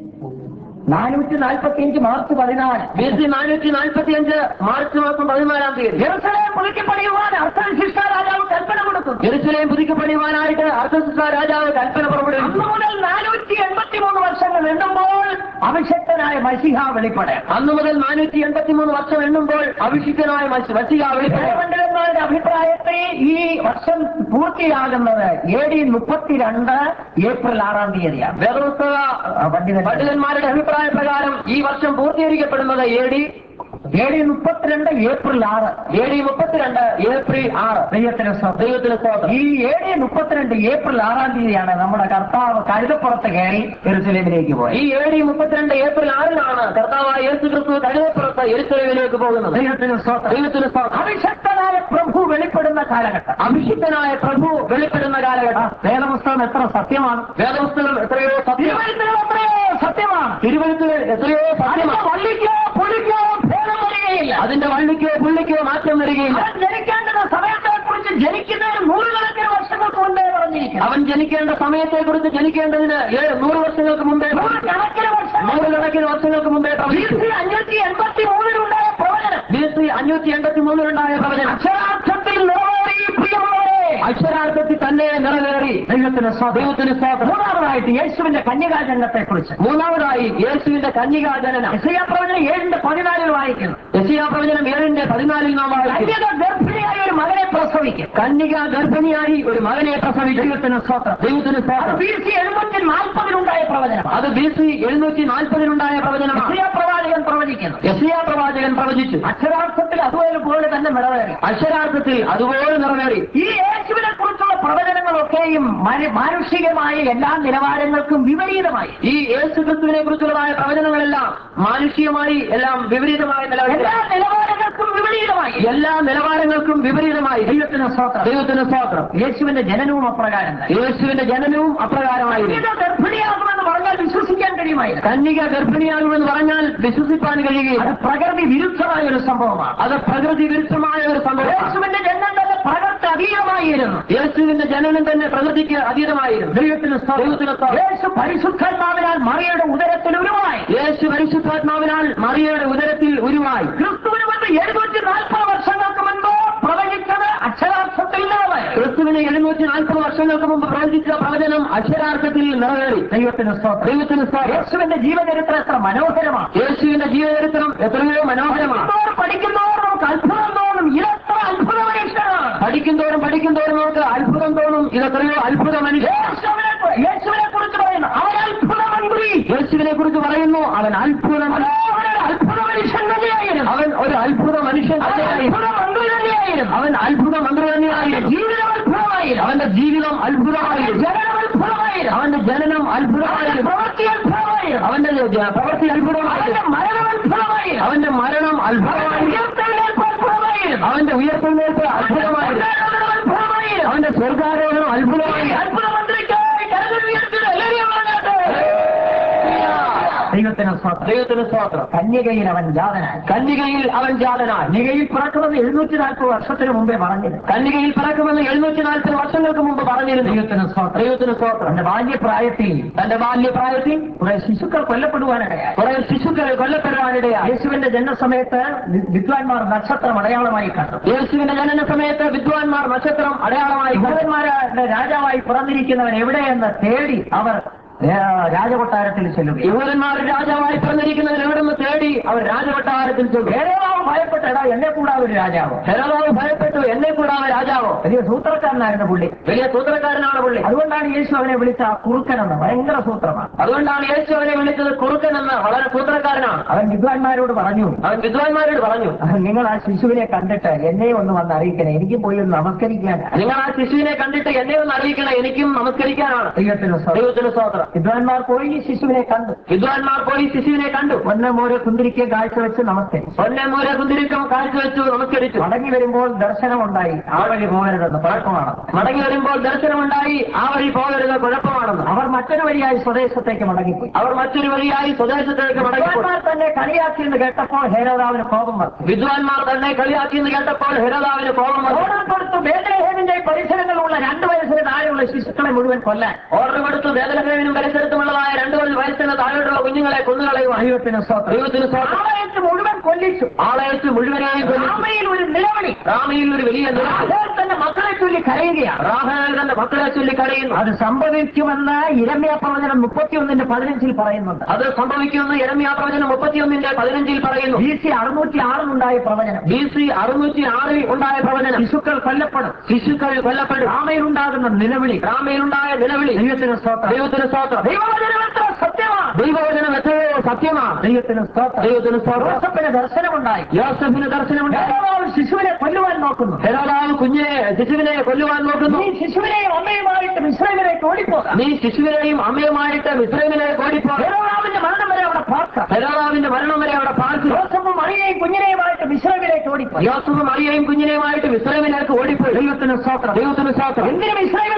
നാനൂറ്റി നാൽപ്പത്തി അഞ്ച് മാർച്ച് പതിനാല് ബി സി നാനൂറ്റി നാൽപ്പത്തി അഞ്ച് മാർച്ച് മാസം പതിനാലാം തീയതി യെരുസലേം പുതുക്കി പണിയുവാൻ അർത്ഥശിഷ്ട രാജാവ് കൽപ്പന കൊടുത്തു ജെറുസലേം പുതുക്കി പണിയുവാനായിട്ട് അർത്ഥശിഷ്ട രാജാവ് കൽപ്പന അന്ന് പുറപ്പെടുവിച്ചു മുതൽ നാനൂറ്റി എൺപത്തി മൂന്ന് വർഷങ്ങൾ എണ്ണുമ്പോൾ അഭിഷക്തനായ മഷിഹ വെളിപ്പെടാം അന്നു മുതൽ നാനൂറ്റി എൺപത്തി മൂന്ന് വർഷം എണ്ണുമ്പോൾ അഭിഷിക്തനായ മസിയ വെളിപ്പെടും പണ്ഡിതന്മാരുടെ അഭിപ്രായത്തിൽ ഈ വർഷം പൂർത്തിയാകുന്നത് എ ഡി മുപ്പത്തിരണ്ട് ഏപ്രിൽ ആറാം തീയതിയാണ് വേദപുസ്തക പണ്ഡിതൻ പണ്ഡിതന്മാരുടെ അഭിപ്രായ പ്രകാരം ഈ വർഷം പൂർത്തീകരിക്കപ്പെടുന്നത് എ ഡി എ ഡി മുപ്പത്തിരണ്ട് ഏപ്രിൽ ആറ് എ ഡി മുപ്പത്തിരണ്ട് ഏപ്രിൽ ആറ് ദൈവത്തിന് സ്തോത്രം. ദൈവത്തിന് സ്തോത്രം ഈ എ ഡി മുപ്പത്തിരണ്ട് ഏപ്രിൽ ആറാം തീയതിയാണ് നമ്മുടെ കർത്താവ് കഴുതപ്പുറത്ത് കയറി എരുസലേമിലേക്ക് പോയത് ഈ എ ഡി മുപ്പത്തിരണ്ട് ഏപ്രിൽ ആറിനാണ് കർത്താവായ യേശു ക്രിസ്തു കഴുതപ്പുറത്ത് എരുസലേമിലേക്ക് പോകുന്നത് ദൈവത്തിന് സ്തോത്രം. ദൈവത്തിന് സ്തോത്രം അഭിഷക്തനായ പ്രഭു വെളിപ്പെടുന്ന കാലഘട്ടം അഭിഷിക്തനായ പ്രഭു വെളിപ്പെടുന്ന ആ, കാലഘട്ടം വേദപുസ്തകം എത്ര സത്യമാണ് വേദപുസ്തകം എത്രയോ സത്യം തിരുവഴുത്തുകൾ എത്രയോ സത്യമാണ് തിരുവഴുത്തുകൾ എത്രയോ അതിന്റെ സത്യമാണ് വള്ളിക്കോ പുള്ളിക്കോ ഭേദം വരികയില്ല അതിന്റെ വള്ളിക്കോ പുള്ളിക്കോ മാറ്റം വരികയില്ല അവൻ ജനിക്കേണ്ടുന്ന സമയത്തെ കുറിച്ച് ജനിക്കുന്നതിന് നൂറുകണക്കിന് വർഷങ്ങൾക്ക് മുമ്പേ പറഞ്ഞിരിക്കുന്നു അവൻ ജനിക്കേണ്ട സമയത്തെ കുറിച്ച് ജനിക്കേണ്ടതിന് ഏഴ് നൂറ് വർഷങ്ങൾക്ക് മുമ്പേ നൂറുകണക്കിന് വർഷങ്ങൾ നൂറുകണക്കിന് വർഷങ്ങൾക്ക് മുമ്പേ പ്രവചിച്ചു BC അഞ്ഞൂറ്റി എൺപത്തി മൂന്നിലുണ്ടായ പ്രവചനം ബി സി അഞ്ഞൂറ്റി എൺപത്തി മൂന്നിലുണ്ടായ പ്രവചനം അക്ഷരാർത്ഥത്തിൽ നിറവേറി പ്രിയമുള്ളവരെ അക്ഷരാർത്ഥത്തിൽ തന്നെ നിറവേറി ദൈവത്തിന് സ്വാതന്ത്ര്യം ദൈവത്തിന് സ്വാതന്ത്ര്യം മൂന്നാമതായിട്ട് യേശുവിന്റെ കന്യകാജനത്തെ കുറിച്ച് മൂന്നാമതായി യേശുവിന്റെ കന്യകാ ജനനം പ്രവചനം ഏഴിന്റെ പതിനാലിൽ വായിക്കുന്നു യശയാ പ്രവചനം ഏഴിന്റെ പതിനാലിൽ നാം വായിക്കും കന്യക ഗർഭിണിയായ ഒരു മകനെ പ്രസവിക്കും കന്യക ഗർഭിണിയായി ഒരു മകനെ പ്രസവിച്ചു ദൈവത്തിന് സ്വാതന്ത്ര്യം ദൈവത്തിന് അത് സ്വാതന്ത്ര്യം ബി സി എഴുന്നൂറ്റി നാൽപ്പതിലുണ്ടായ പ്രവചനം അത് ബി സി എഴുന്നൂറ്റി നാൽപ്പതിലുണ്ടായ പ്രവചനമാണ് പ്രവാചകൻ പ്രവചിക്കുന്നു യശയാ പ്രവാചകൻ പ്രവചിച്ചു അക്ഷരാർത്ഥത്തിൽ അതുപോലെ പോലെ തന്നെ നിറവേറി അക്ഷരാർത്ഥത്തിൽ അതുപോലെ നിറവേറി ഈ യേശുവിനെ കുറിച്ചുള്ള പ്രവചനങ്ങളൊക്കെയും മാന- മാനുഷികമായ എല്ലാ നിലവാരങ്ങൾക്കും വിപരീതമായി ഈ യേശു ക്രിസ്തുവിനെ കുറിച്ചുള്ളതായ പ്രവചനങ്ങളെല്ലാം മാനുഷികമായി എല്ലാം വിപരീതമായ എല്ലാ നിലവാരം നിലവാരങ്ങൾക്കും വിപരീതമായി എല്ലാ നിലവാരങ്ങൾക്കും വിപരീതമായി ദൈവത്തിന് സ്തോത്രം ദൈവത്തിന് സ്വാതന്ത്ര്യം യേശുവിന്റെ ജനനവും അപ്രകാരം തന്നെ യേശുവിന്റെ ജനനവും അപ്രകാരമായിരുന്നു കന്യക ഗർഭിണിയാകുമെന്ന് പറഞ്ഞാൽ വിശ്വസിക്കാൻ കഴിയുമായിരുന്നു കന്യക ഗർഭിണിയാകുമെന്ന് പറഞ്ഞാൽ വിശ്വസിപ്പാൻ കഴിയുകയില്ല അത് പ്രകൃതി വിരുദ്ധമായ ഒരു സംഭവമാണ് അത് പ്രകൃതി വിരുദ്ധമായ ഒരു സംഭവമാണ് യേശുവിന്റെ ജനനം തന്നെ പ്രകൃതി അതീതമായിരുന്നു യേശുവിന്റെ ജനനം തന്നെ പ്രകൃതിക്ക് അതീതമായിരുന്നു ദൈവത്തിന് സ്തോത്രം. ദൈവത്തിന് സ്തോത്രം. യേശു പരിശുദ്ധാത്മാവിനാൽ മറിയുടെ ഉദരത്തിൽ ഉരുവായി യേശു പരിശുദ്ധാത്മാവിനാൽ മറിയയുടെ ഉദരത്തിൽ ഉരുവായി ക്രിസ്തുവിന് മുൻപ് എഴുന്നൂറ്റി നാൽപ്പത് വർഷങ്ങൾക്ക് മുൻപ് പ്രവചിച്ചത് അക്ഷരാർത്ഥത്തിൽ നിറവേറി ക്രിസ്തുവിന് എഴുന്നൂറ്റി നാൽപ്പത് വർഷങ്ങൾക്ക് മുമ്പ് പ്രവചിച്ച പ്രവചനം അക്ഷരാർത്ഥത്തിൽ നിറവേറി ദൈവത്തിന് സ്തോത്രം. ദൈവത്തിന് സ്തോത്രം. യേശുവിന്റെ ജീവചരിത്രം എത്ര മനോഹരമാണ് യേശുവിന്റെ ജീവചരിത്രം എത്രയോ മനോഹരമാണ് പഠിക്കുന്നവർ പഠിക്കുന്നവർ നമുക്ക് അത്ഭുതം തോന്നും ഇതെത്ര അത്ഭുത മനുഷ്യനാണ് പഠിക്കുന്തോറും പഠിക്കുന്തോറും നമുക്ക് അത്ഭുതം തോന്നും ഇതെത്രയോ അത്ഭുത മനുഷ്യൻ യേശുവിനെ യേശുവിനെ കുറിച്ച് പറയുന്നു അവൻ അത്ഭുത മന്ത്രി യേശുവിനെ കുറിച്ച് പറയുന്നു അവൻ അത്ഭുത മനുഷ്യൻ. അവൻ ഒരു അത്ഭുത മനുഷ്യൻ തന്നെയായിരുന്നു അവൻ ഒരു അത്ഭുത മനുഷ്യൻ അവൻ തന്നെയായിരുന്നു. അത്ഭുത മന്ത്രി തന്നെയായിരുന്നു അവൻ അത്ഭുത മന്ത്രി തന്നെയായിരുന്നു ജീവിതം അത്ഭുതമായിരുന്നു അവന്റെ ജീവിതം അത്ഭുതമായിരുന്നു ജനനം അത്ഭുതമായിരുന്നു അവന്റെ ജനനം അവന്റെ അത്ഭുതമായിരുന്നു പ്രവൃത്തി അത്ഭുതമായിരുന്നു അവന്റെ ജ- പ്രവൃത്തി അവന്റെ അത്ഭുതമായിരുന്നു മരണം അത്ഭുതമായിരുന്നു അവന്റെ മരണം അവന്റെ അത്ഭുതമായിരുന്നു ഉയർത്തെഴുന്നേൽപ്പ് അത്ഭുതമായിരുന്നു അവന്റെ ഉയർത്തെഴുന്നേൽപ്പ് അത്ഭുതമായിരുന്നു ഉദ്ഘാടനം അത്ഭുതമായിരുന്നു അവന്റെ സ്വർഗാരോഹണം ഈ അത്ഭുതമായിരുന്നു അത്ഭുത മന്ത്രിക്കായി കരുതൽ ഉയർത്തിയ എല്ലാവരെയും പറഞ്ഞാട്ടെ. ദൈവത്തിന് സ്തോത്രം. ദൈവത്തിന് സ്വാത്രം കന്യകയിൽ അവൻ ജാതനായി കന്യകയിൽ അവൻ ജാതനായി കന്യകയിൽ പിറക്കുന്നത് എഴുന്നൂറ്റി നാൽപ്പത് വർഷത്തിന് മുമ്പേ പറഞ്ഞിരുന്നു കന്യകയിൽ പിറക്കുമെന്ന് എഴുന്നൂറ്റി നാൽപ്പത് വർഷങ്ങൾക്ക് മുമ്പ് പറഞ്ഞിരുന്നു ദൈവത്തിന് സ്തോത്രം. ദൈവത്തിന് സ്വാത്രം തന്റെ ബാല്യപ്രായത്തിൽ തന്റെ ബാല്യപ്രായത്തിൽ കുറെ ശിശുക്കൾ കൊല്ലപ്പെടുവാനിടയായി കുറെ ശിശുക്കൾ കൊല്ലപ്പെടാനിടയായി യേശുവിന്റെ ജനനസമയത്ത് വി- വിദ്വാൻമാർ നക്ഷത്രം അടയാളമായി കണ്ടു യേശുവിന്റെ ജനന സമയത്ത് വിദ്വാൻമാർ നക്ഷത്രം അടയാളമായി കണ്ടു. യഹൂദന്മാരുടെ രാജാവായി പിറന്നിരിക്കുന്നവൻ എവിടെയെന്ന് തേടി അവർ ഏ, രാജകൊട്ടാരത്തിൽ ചെല്ലുകയും യഹൂദന്മാർ രാജാവായി പിറന്നിരിക്കുന്നവർ എവിടുന്ന് തേടി അവർ രാജകൊട്ടാരത്തിൽ ചെന്നു ഏഴാവും ഭയപ്പെട്ട എടാ എന്നെ കൂടാതെ ഒരു രാജാവോ ഹെരോദാവ് ഭയപ്പെട്ടു എന്നെ കൂടാതെ രാജാവോ വലിയ സൂത്രക്കാരനായിരുന്നു പുള്ളി വലിയ സൂത്രക്കാരനാണ് പുള്ളി അതുകൊണ്ടാണ് യേശു അവനെ വിളിച്ച ആ കുറുക്കനെന്ന് ഭയങ്കര സൂത്രമാണ് അതുകൊണ്ടാണ് യേശു അവനെ വിളിച്ചത് കുറുക്കൻ എന്ന് വളരെ സൂത്രക്കാരനാണ് അവൻ വിദ്വാൻമാരോട് പറഞ്ഞു അവൻ വിദ്വാൻമാരോട് പറഞ്ഞു നിങ്ങൾ ആ ശിശുവിനെ കണ്ടിട്ട് എന്നെ ഒന്ന് വന്ന് അറിയിക്കണേ എനിക്ക് പോയി ഒന്ന് നമസ്കരിക്കാൻ നിങ്ങൾ ആ ശിശുവിനെ കണ്ടിട്ട് എന്നെ ഒന്ന് അറിയിക്കണം എനിക്കും നമസ്കരിക്കാനാണ് ദൈവത്തിന് സ്തോത്രം. ദൈവത്തിന് സ്തോത്രം വിദ്വാൻമാർ പോയി ഈ ശിശുവിനെ കണ്ടു വിദ്വാൻമാർ പോയി ശിശുവിനെ കണ്ടു ഒന്ന് മോരെ കുന്തിരിക്കെ കാഴ്ചവെച്ച് നമസ്കരിച്ചു പൊന്നെ മൂല കുന്തിരിക്കം കാഴ്ചവെച്ചു നമസ്കരിച്ചു മടങ്ങി വരുമ്പോൾ ദർശനമുണ്ടായി ആ വഴി പോകരുതെന്ന് പഴക്കമാണ് മടങ്ങി വരുമ്പോൾ ദർശനമുണ്ടായി ആ വഴി പോകരുത് കുഴപ്പമാണെന്ന് അവർ മറ്റൊരു വഴിയായി സ്വദേശത്തേക്ക് മടങ്ങിപ്പോയി അവർ മറ്റൊരു വഴിയായി സ്വദേശത്തേക്ക് മടങ്ങിപ്പോയി വിദ്വാൻമാർ തന്നെ കളിയാക്കിയെന്ന് കേട്ടപ്പോൾ ഹേരോദാവിന് കോപം വന്നു വിദ്വാൻമാർ തന്നെ കളിയാക്കിയെന്ന് കേട്ടപ്പോൾ ഹെരോദാവിന് കോപം വന്നു ഓർഡർ കൊടുത്തു ബേദലേഹേമിന്റെ പരിസരങ്ങളുള്ള രണ്ട് വയസ്സിന് താഴെയുള്ള ശിശുക്കളെ മുഴുവൻ കൊല്ലാൻ ഓർഡർ കൊടുത്തു വേദനഹേവിനും പരിസരത്തുമുള്ളതായ രണ്ടു വയസ്സിന് താഴോട്ടുള്ള കുഞ്ഞുങ്ങളെ കൊന്നുകളയുവാൻ ദൈവത്തിന് സ്വന്തം ദൈവത്തിന് സ്വാതന്ത്ര്യം ആളയത്ത് മുഴുവൻ കൊല്ലിച്ചു ആളയച്ച് മുഴുവനായും കൊല്ലിച്ചു രാമയിൽ ഒരു നിലവിളി റാമയിൽ ഒരു വലിയ നില രാഹേൽ തന്നെ മക്കളെ ചൊല്ലി കരയുകയാണ് റാഹേൽ തന്റെ മക്കളെ ചൊല്ലി കരയുന്നു അത് സംഭവിക്കുമെന്ന് ഇരമ്യ പ്രവചനം മുപ്പത്തിയൊന്നിന്റെ പതിനഞ്ചിൽ പറയുന്നുണ്ട് അത് സംഭവിക്കുമെന്ന് എരമ്യാ പ്രവചനം മുപ്പത്തിയൊന്നിന്റെ പതിനഞ്ചിൽ പറയുന്നു ബി സി അറുന്നൂറ്റി ആറിലുണ്ടായ പ്രവചനം ബി സി അറുന്നൂറ്റി ആറിൽ ഉണ്ടായ പ്രവചനം ശിശുക്കൾ കൊല്ലപ്പെടും ശിശുക്കൾ കൊല്ലപ്പെടും രാമയിലുണ്ടാകുന്ന നിലവിളി റാമയിലുണ്ടായ നിലവിളി ദൈവത്തിന് സ്തോത്രം ദൈവത്തിന് സ്തോത്രം ദൈവവചനം എത്ര സത്യമാണ് ദൈവവചനം എത്രയോ സത്യമാണ് ദൈവത്തിന് സ്തോത്രം ദൈവത്തിന് സ്തോത്രം ജോസഫിന് ദർശനമുണ്ടായി യോസഫിന് ദർശനമുണ്ടായി ഹേരോദാവ് ശിശുവിനെ കൊല്ലുവാൻ നോക്കുന്നു ഹെരോദാവ് കുഞ്ഞിനെ ശിശുവിനെ കൊല്ലുവാൻ നോക്കുന്നു നീ ശിശുവിനെയും അമ്മയുമായിട്ട് മിശ്രമിലേക്ക് ഓടിപ്പോകാം നീ ശിശുവിനെയും അമ്മയുമായിട്ട് മിശ്രമിലേക്ക് ഓടിപ്പോ ഹേരോദാവിന്റെ മരണം വരെ അവിടെ പാർക്കാം ഹെരോദാവിന്റെ മരണം വരെ അവിടെ പാർക്കും ജോസഫും മറിയയും കുഞ്ഞിനെയുമായിട്ട് മിശ്രമിലേക്ക് ഓടിപ്പോയി യോസഫ് മറിയയും കുഞ്ഞിനെയുമായിട്ട് മിശ്രമിലേക്ക് ഓടിപ്പോയി ദൈവത്തിന് സ്തോത്രം ദൈവത്തിന് സ്തോത്രം എന്തിനും ഇസ്രായേൽ ഓടിപ്പോകുന്നത്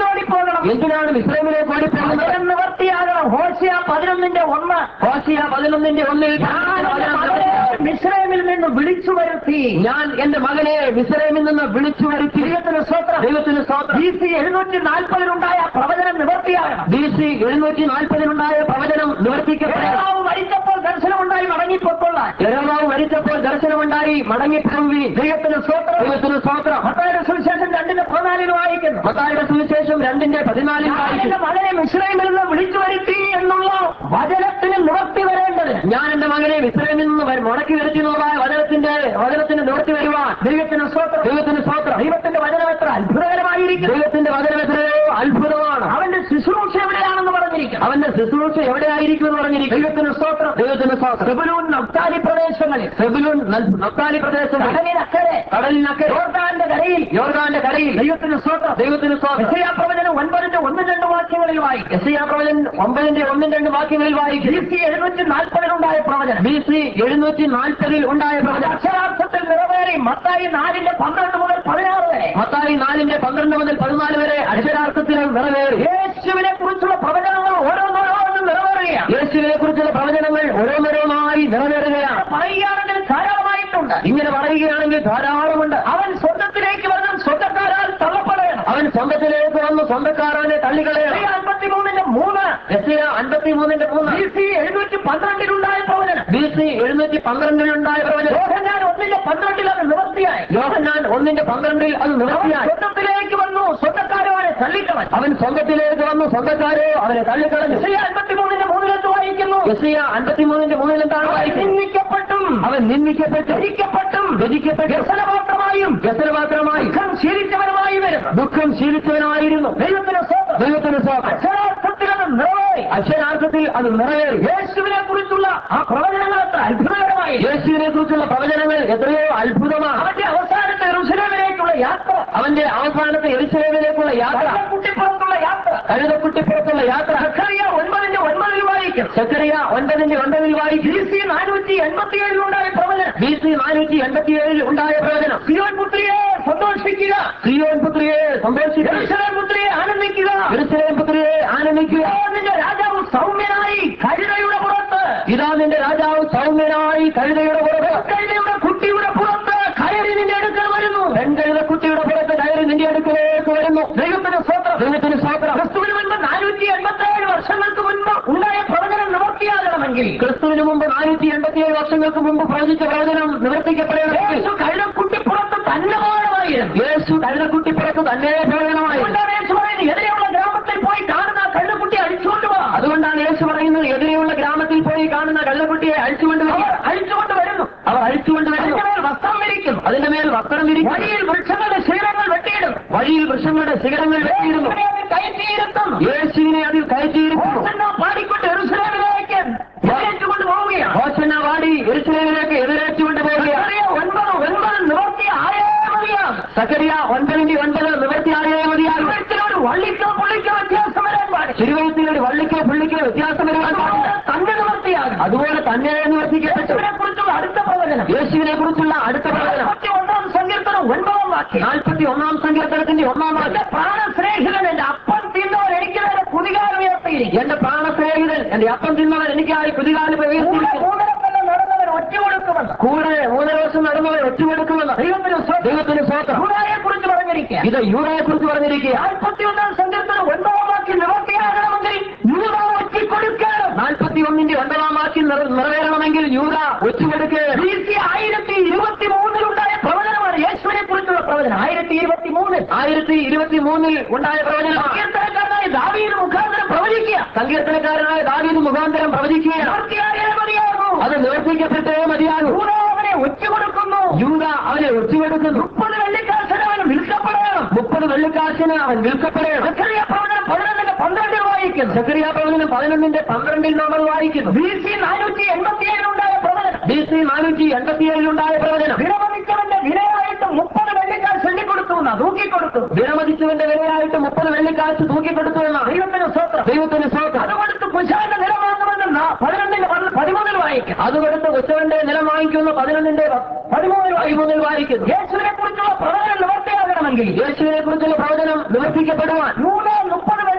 പോകണം എന്തിനാണ് മിശ്രമിലേക്ക് ഓടിപ്പോകുന്നത് വചനം നിവർത്തിയാകണം ഹോശിയ പതിനൊന്നിന്റെ ഒന്ന് ഹോശിയ പതിനൊന്നിന്റെ ഒന്നിൽ ഞാൻ എന്റെ മകനെ മിശ്രമിൽ നിന്ന് വിളിച്ചു വരുത്തി ഞാൻ എന്റെ മകനെ മിശ്രമിൽ നിന്ന് വിളിച്ചു വരുത്തി ദൈവത്തിന് സ്വത്രം ദൈവത്തിന് സ്തോത്രം ബി സി എഴുന്നൂറ്റി നാൽപ്പതിലുണ്ടായ പ്രവചനം നിവർത്തിയാകണം ബി സി എഴുന്നൂറ്റി നാൽപ്പതിലുണ്ടായ പ്രവചനം നിവർത്തിക്കപ്പെടണം യേശാവ് മരിച്ചപ്പോൾ ദർശനമുണ്ടായി മടങ്ങിപ്പോക്കൊള്ളാൻ യഹോവാവ് മരിച്ചപ്പോൾ ദർശനമുണ്ടായി മടങ്ങിപ്പോവി ദൈവത്തിന് സ്വത്രം ദൈവത്തിന് സ്തോത്രം മത്തായിയുടെ സുവിശേഷം രണ്ടിന്റെ പതിനാലിൽ വായിക്കുന്നു മത്തായുടെ സുവിശേഷം രണ്ടിന്റെ പതിനാലിൽ ഞാൻ വായിക്കുന്നു എന്റെ മകനെ മിശ്രമിൽ നിന്ന് വിളിച്ചു വരുത്തി എന്നുള്ള വചനത്തിന് നിവർത്തി വരേണ്ടത് ഞാൻ എന്റെ മകനെ മിശ്രമിൽ നിന്ന് വര- മുടക്കി വരുത്തിയുള്ളതായ വചനത്തിന്റെ വചനത്തിന് നിവർത്തി വരുവാൻ ദൈവത്തിന് സ്വത്രം ദൈവത്തിന് സ്തോത്രം ദൈവത്തിന്റെ വചനം എത്ര അത്ഭുതകരമായിരിക്കും ദൈവത്തിന്റെ വചനം എത്രയോ അത്ഭുതമാണ് അവന്റെ ശുശ്രൂഷ എവിടെയാണെന്ന് പറഞ്ഞിരിക്കുന്നു അവന്റെ ശുശ്രൂഷ എവിടെയായിരിക്കും എന്ന് പറഞ്ഞിരിക്കും ദൈവത്തിന് സ്തോത്രം ദൈവത്തിന് സ്തോത്രം സെബുലൂൻ നഫ്താലി പ്രദേശങ്ങളിൽ സെബുലുൻ നൽ- നഫ്താലി പ്രദേശം കടലിനക്കരെ കടലിനൊക്കെ യോർദാന്റെ കരയിൽ യോർദാന്റെ കരയിൽ ദൈവത്തിന് സ്തോത്രം ദൈവത്തിന് സ്തോത്രം യെശയ്യാ പ്രവചനം ഒൻപതിന്റെ ഒന്നും രണ്ട് വാക്യങ്ങളിൽ വായിക്കും എസ് പ്രവചൻ ഒമ്പതിന്റെ ഒന്നും രണ്ട് വാക്യങ്ങളിൽ വായിക്കും ബി സി എഴുന്നൂറ്റി നാൽപ്പതിലുണ്ടായ പ്രവചനം ബി സി എഴുന്നൂറ്റി നാൽപ്പതിൽ ഉണ്ടായ അത് പ്രവചനം അക്ഷരാർത്ഥത്തിൽ നിറവേറി മത്തായി നാലിന്റെ പന്ത്രണ്ട് മുതൽ പതിനാറ് വരെ മത്തായി നാലിന്റെ പന്ത്രണ്ട് മുതൽ പതിനാല് വരെ അക്ഷരാർത്ഥത്തിൽ നിറവേറി യേശുവിനെ കുറിച്ചുള്ള പ്രവചനങ്ങൾ ഓരോന്നോരോന്നും നിറവേറുകയാണ് യേശുവിനെ കുറിച്ചുള്ള പ്രവചനങ്ങൾ ഓരോന്നോരോന്നായി നിറവേറുകയാണ് പറയുകയാണെങ്കിൽ ധാരാളമായിട്ടുണ്ട് ഇങ്ങനെ പറയുകയാണെങ്കിൽ ധാരാളമുണ്ട് അവൻ സ്വന്തത്തിലേക്ക് വരണം സ്വന്തക്കാരാൽ തള്ളപ്പെടണം അവൻ സ്വന്തത്തിലേക്ക് വന്ന് സ്വന്തക്കാരനെ തള്ളിക്കളയണം അൻപത്തിമൂന്നിന്റെ മൂന്ന് എസ് അൻപത്തി മൂന്നിന്റെ മൂന്ന് ബി സി എഴുന്നൂറ്റി പന്ത്രണ്ടിലുണ്ടായ പ്രവചനം ബി സി എഴുന്നൂറ്റി പന്ത്രണ്ടിലുണ്ടായ പ്രവചനം യോഹന്നാൻ ഒന്നിന്റെ പന്ത്രണ്ടിൽ അത് നിവർത്തിയായി യോഹന്നാൻ ഒന്നിന്റെ പന്ത്രണ്ടിൽ അത് അവൻ നിവർത്തിയായി സ്വന്തത്തിലേക്ക് വന്നു സ്വന്തക്കാരോടെ തള്ളിക്കളഞ്ഞു അവൻ സ്വന്തത്തിലേക്ക് വന്നു സ്വന്തക്കാരെ അവനെ തള്ളിക്കളഞ്ഞു അൻപത്തിമൂന്നിന്റെ മൂന്നിലെത്ത് വായിക്കുന്നു എസ് അൻപത്തിമൂന്നിന്റെ മൂന്നിൽ എന്താണ് അവൻ വായിക്കുന്നത് നിന്ദിക്കപ്പെട്ടും അവൻ നിന്ദിക്കപ്പെട്ടു ധരിക്കപ്പെട്ടും രചിക്കപ്പെട്ടു വ്യസനപാത്രമായും വ്യസനപാത്രമായി ദുഃഖം ശീലിച്ചവരുമായി വരും ദുഃഖം ശീലിച്ചവനായിരുന്നു ദൈവത്തിന് സ്വന്തം ദൈവത്തിന് സ്വാഗതം അക്ഷരാർത്ഥത്തിൽ അത് നിറവേറി അക്ഷരാർത്ഥത്തിൽ അത് നിറവേറി യേശുവിനെ കുറിച്ചുള്ള ആ പ്രവചനങ്ങൾ അത്ര അത്ഭുതകരമായി യേശുവിനെ കുറിച്ചുള്ള പ്രവചനങ്ങൾ എത്രയോ അത്ഭുതമാണ് അവന്റെ അവസാനത്തെ ഋഷുരവിലേക്കുള്ള യാത്ര അവന്റെ അവസാനത്തെ എരിശലേമിലേക്കുള്ള യാത്ര കുട്ടിപ്പുറത്തുള്ള യാത്ര കഴുതക്കുട്ടിപ്പുറത്തുള്ള യാത്ര സഖറിയ ഒൻപതിന്റെ ഒൻപതിൽ വായിക്കും സക്കറിയ ഒൻപതിന്റെ ഒൻപതിൽ വായിച്ചു ബി സി നാനൂറ്റി എൺപത്തിയേഴിലുണ്ടായ പ്രവചനം ബി സി നാനൂറ്റി എൺപത്തിയേഴിൽ ഉണ്ടായ പ്രവചനം സിയോൻ പുത്രിയെ സന്തോഷിക്കുക സിയോൻ പുത്രിയെ സന്തോഷിക്കുക യെരൂശലേം പുത്രിയെ ആനന്ദിക്കുക എരുസലേം പുത്രിയെ ആനന്ദിക്കുക ഇതാ നിന്റെ രാജാവ് സൗമ്യനായി കഴുതയുടെ പുറത്ത് ഇതാ നിന്റെ രാജാവ് സൗമ്യനായി കഴുതയുടെ പുറത്ത് കഴുതയുടെ കുട്ടിയുടെ പുറത്ത് കയറി നിന്റെ അടുക്കൽ വരുന്നു പെൺകഴുത കുട്ടിയുടെ പുറത്ത് കയറി നിന്റെ അടുക്കലേക്ക് വരുന്നു ദൈവത്തിന് സ്വത്രം ദൈവത്തിന് സ്വാത്രം ക്രിസ്തുവിന് മുൻപ് നാനൂറ്റി എൺപത്തിയേഴ് വർഷങ്ങൾക്ക് മുൻപ് ഉണ്ടായ പ്രവചനം നിവർത്തിയാകണമെങ്കിൽ ക്രിസ്തുവിന് മുമ്പ് നാനൂറ്റി എൺപത്തിയേഴ് വർഷങ്ങൾക്ക് മുമ്പ് പ്രവചിച്ച പ്രവചനം നിവർത്തിക്കപ്പെടണമെങ്കിൽ യേശു കഴുതക്കുട്ടിപ്പുറത്ത് തന്നെ പോകണമായിരുന്നു യേശു കഴുതക്കുട്ടിപ്പുറത്ത് തന്നെ പ്രവചനമായി അതുകൊണ്ടാണ് യേശു പറയുന്നത് എതിരെയുള്ള ഗ്രാമത്തിൽ പോയി കാണുന്ന ആ കഴുതക്കുട്ടി അടിച്ചുകൊണ്ട് പോവാ അതുകൊണ്ടാണ് യേശു പറയുന്നത് എതിരെയുള്ള ഗ്രാമത്തിൽ പോയി കാണുന്ന കള്ളക്കുട്ടിയെ അഴിച്ചുകൊണ്ട് വരിക അവർ അഴിച്ചുകൊണ്ട് വരുന്നു അവർ അഴിച്ചുകൊണ്ട് വരുന്നു അതിന്റെ മേൽ വസ്ത്രം വിരിക്കുന്നു അതിന്റെ മേൽ വസ്ത്രം വിരിക്കും വഴിയിൽ വൃക്ഷങ്ങളുടെ ശീലങ്ങൾ വെട്ടിയിടും വഴിയിൽ വൃക്ഷങ്ങളുടെ ശിഖരങ്ങൾ വെട്ടിയിരുന്നു യേശുവിനെ അതിൽ കയറ്റിയിരുത്തുന്നു യേശുവിനെ അതിൽ കയറ്റിയിരിക്കുന്നു ഹോസന്ന പാടിക്കൊണ്ട് എറുസലേമിലേക്ക് എഴുന്നേറ്റുകൊണ്ട് പോവുകയാണ് ഹോസന്ന വാടി എരുസലേമിലേക്ക് എതിരേറ്റുകൊണ്ട് പോവുകയാണ് സക്കറിയ ഒൻപത് ഒൻപത് നിവർത്തി ആയേ മതിയാകും സക്കറിയ ഒൻപതിന്റെ ഒൻപത് നിവർത്തിയായേ മതിയാകും ഒരു വള്ളിക്കോ പുള്ളിക്കോ വ്യത്യാസം വരാൻ പാടില്ല തിരുവഴുത്തിൽ ഒരു വള്ളിക്കോ പുള്ളിക്കോ വ്യത്യാസം വരുവാൻ പാടില്ല തന്നെ നിവർത്തിയാകും അതുപോലെ തന്നെ നിവർത്തിക്കപ്പെട്ടു യേശുവിനെ കുറിച്ചുള്ള അടുത്ത പ്രവചനം യേശുവിനെ കുറിച്ചുള്ള അടുത്ത പ്രവചനം നാൽപ്പത്തി ഒന്നാം സങ്കീർത്തനം ഒൻപതാം വാക്യം നാൽപ്പത്തി ഒന്നാം സങ്കീർത്തനത്തിന്റെ ഒന്നാം എന്റെ വാക്യം പ്രാണസ്നേഹിതൻ എന്റെ അപ്പം തിന്നവർ എനിക്ക് നേരെ കുതികാലം ഉയർത്തിയിരിക്കും എന്റെ പ്രാണസ്നേഹിതൻ എന്റെ അപ്പം തിന്നവൻ എനിക്കായി പുതികാലം കൂടെ പ്രവേശിച്ചിരിക്കുന്നു മൂന്നരക്കൊല്ലം നടന്നവർ ഒറ്റ കൊടുക്കുമെന്ന് കൂടെ മൂന്നര വർഷം നടന്നവർ ഒറ്റുകൊടുക്കുമെന്ന് ദൈവത്തിന് സ്വന്തം ദൈവത്തിന് സ്വന്തം യൂദായെ കുറിച്ച് പറഞ്ഞിരിക്കുക ഇത് യൂറയെ കുറിച്ച് പറഞ്ഞിരിക്കുക നാൽപ്പത്തി ഒന്നാം സങ്കീർത്തനം ഒൻപതാം വാക്യം നിവർത്തിയാകണമെങ്കിൽ യൂദ ഒറ്റിക്കൊടുക്കണം നാൽപ്പത്തി ഒന്നിന്റെ ഒൻപതാം വാക്യം നിറ- നിറവേറണമെങ്കിൽ യൂറ ഒറ്റുകൊടുക്കുക ബി സി ആയിരത്തി ഇരുപത്തി മൂന്നിലുണ്ടായ പ്രവചനമാണ് യേശുവിനെ കുറിച്ചുള്ള പ്രവചനം ആയിരത്തി ഇരുപത്തി മൂന്നിൽ ആയിരത്തി ഇരുപത്തി മൂന്നിൽ ഉണ്ടായ പ്രവചനമാണ് സങ്കീർത്തനക്കാരനായ ദാവീദ് മുഖാന്തരം പ്രവചിക്കുക സങ്കീർത്തനക്കാരനായ ദാവീദ് മുഖാന്തരം പ്രവചിക്കുകയാണ് നിവർത്തിയാകേ മതിയാകൂ അത് നിവർത്തിക്കപ്പെട്ടേ മതിയാകും യൂദ അവനെ ഒറ്റുകൊടുക്കുന്നു യൂത അവനെ ഒറ്റുകൊടുക്കുന്നു മുപ്പത് വെള്ളിക്കാശന് അവൻ വിൽക്കപ്പെടണം മുപ്പത് വെള്ളിക്കാശിന് അവൻ വിൽക്കപ്പെടണം സക്കറിയ പ്രവചനം പതിനൊന്നിന്റെ പന്ത്രണ്ടിൽ വായിക്കുന്നു സക്രിയ പ്രവചനം പതിനൊന്നിന്റെ പന്ത്രണ്ടിൽ നമ്മൾ വായിക്കുന്നു ബി സി നാനൂറ്റി എൺപത്തി ഏഴിലുണ്ടായ പ്രവചനം ബി സി നാനൂറ്റി എൺപത്തിയേഴിലുണ്ടായ പ്രവചനം വിലമതിച്ചവന്റെ വിലയായിട്ട് മുപ്പത് വെള്ളിക്കാശ് എണ്ണിക്കൊടുത്തു എന്നാ തൂക്കിക്കൊടുത്തു വിലമതിച്ചവന്റെ വിലയായിട്ട് മുപ്പത് വെള്ളിക്കാശ് തൂക്കിക്കൊടുത്തു എന്നാണ് ദൈവത്തിന് സ്വത്രം ദൈവത്തിന് സ്വന്തം അത് കൊടുത്ത് കുശാന്റെ നില വാങ്ങുമെന്ന് നാ- പതിനൊന്നിന്റെ പതി- പതിമൂന്നിൽ വായിക്കും അത് കൊടുത്ത് ഉച്ചവന്റെ നിലം വാങ്ങിക്കുന്ന പതിനൊന്നിന്റെ പതിമൂന്നിൽ പതിമൂന്നിൽ വായിക്കുന്നു യേശുവിനെ കുറിച്ചുള്ള പ്രവചനം നിവർത്തിയാകണമെങ്കിൽ യേശുവിനെ കുറിച്ചുള്ള പ്രവചനം നിവർത്തിക്കപ്പെടുവാൻ യൂത മുപ്പത്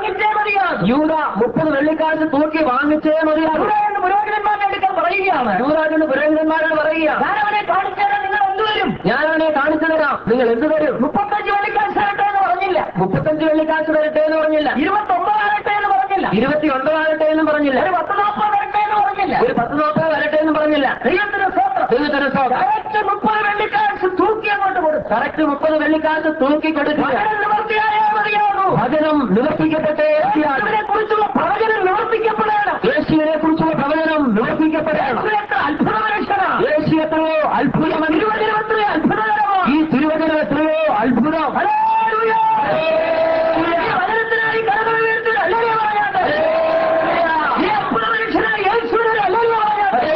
വാങ്ങിച്ചേ മതിയാകും യൂത മുപ്പത് വെള്ളിക്കാശ് തൂക്കി വാങ്ങിച്ചേ മതിയാകും ഇവിടെ എന്ന് പുരോഹിതന്മാരുടെ അടുക്കൽ പറയുകയാണ് യൂതാജെന്ന് പുരോഹിതന്മാരോട് പറയുക ഞാൻ അവനെ കാണിച്ചു തരാം നിങ്ങൾ എന്തുവരും ഞാൻ അവനെ കാണിച്ചു തരാം നിങ്ങൾ എന്ത് തരും മുപ്പത്തഞ്ച് വെള്ളിക്കാശ് തരട്ടെ എന്ന് പറഞ്ഞില്ല മുപ്പത്തഞ്ച് വെള്ളിക്കാശ് തരട്ടെ എന്ന് പറഞ്ഞില്ല ഇരുപത്തൊമ്പതാകട്ടെ എന്ന് പറഞ്ഞില്ല ഇരുപത്തി ഒൻപതാകട്ടെ എന്ന് പറഞ്ഞില്ല ഒരു പത്ത് നാൽപ്പത് വരട്ടെ എന്ന് പറഞ്ഞില്ല ഒരു പത്ത് നാൽപ്പത് വരട്ടെ എന്ന് പറഞ്ഞില്ല ദൈവത്തിന് സ്വന്തം ദൈവത്തിന് സ്തോത്രം. കറക്റ്റ് മുപ്പത് വെള്ളിക്കാശ് തൂക്കി അങ്ങോട്ട് കൊടുത്തു കറക്റ്റ് മുപ്പത് വെള്ളിക്കാശ് തൂക്കി കൊടുക്കുക മകൻ നിവർത്തിയായേ മതിയാകൂ വചനം നിവർത്തിക്കപ്പെട്ടേ യേശുവിനെ കുറിച്ചുള്ള പ്രവചനം നിവർത്തിക്കപ്പെടണം യേശുവിനെ കുറിച്ചുള്ള പ്രവചനം നിവർത്തിക്കപ്പെടണം യേശു എത്ര അത്ഭുത മനുഷ്യനാണ് യേശു എത്രയോ അത്ഭുതം തിരുവചനം എത്രയോ അത്ഭുതകരമാണ് ഈ തിരുവചനം എത്രയോ അത്ഭുതം ഹല്ലേലൂയ. ഈ വചനത്തിനായി കരങ്ങൾ ഉയർത്തി ഹല്ലേലൂയ പറഞ്ഞാട്ടെ. ഈ അത്ഭുത മനുഷ്യനായ യേശുവിനൊരു ഹല്ലേലൂയ പറഞ്ഞാട്ടെ.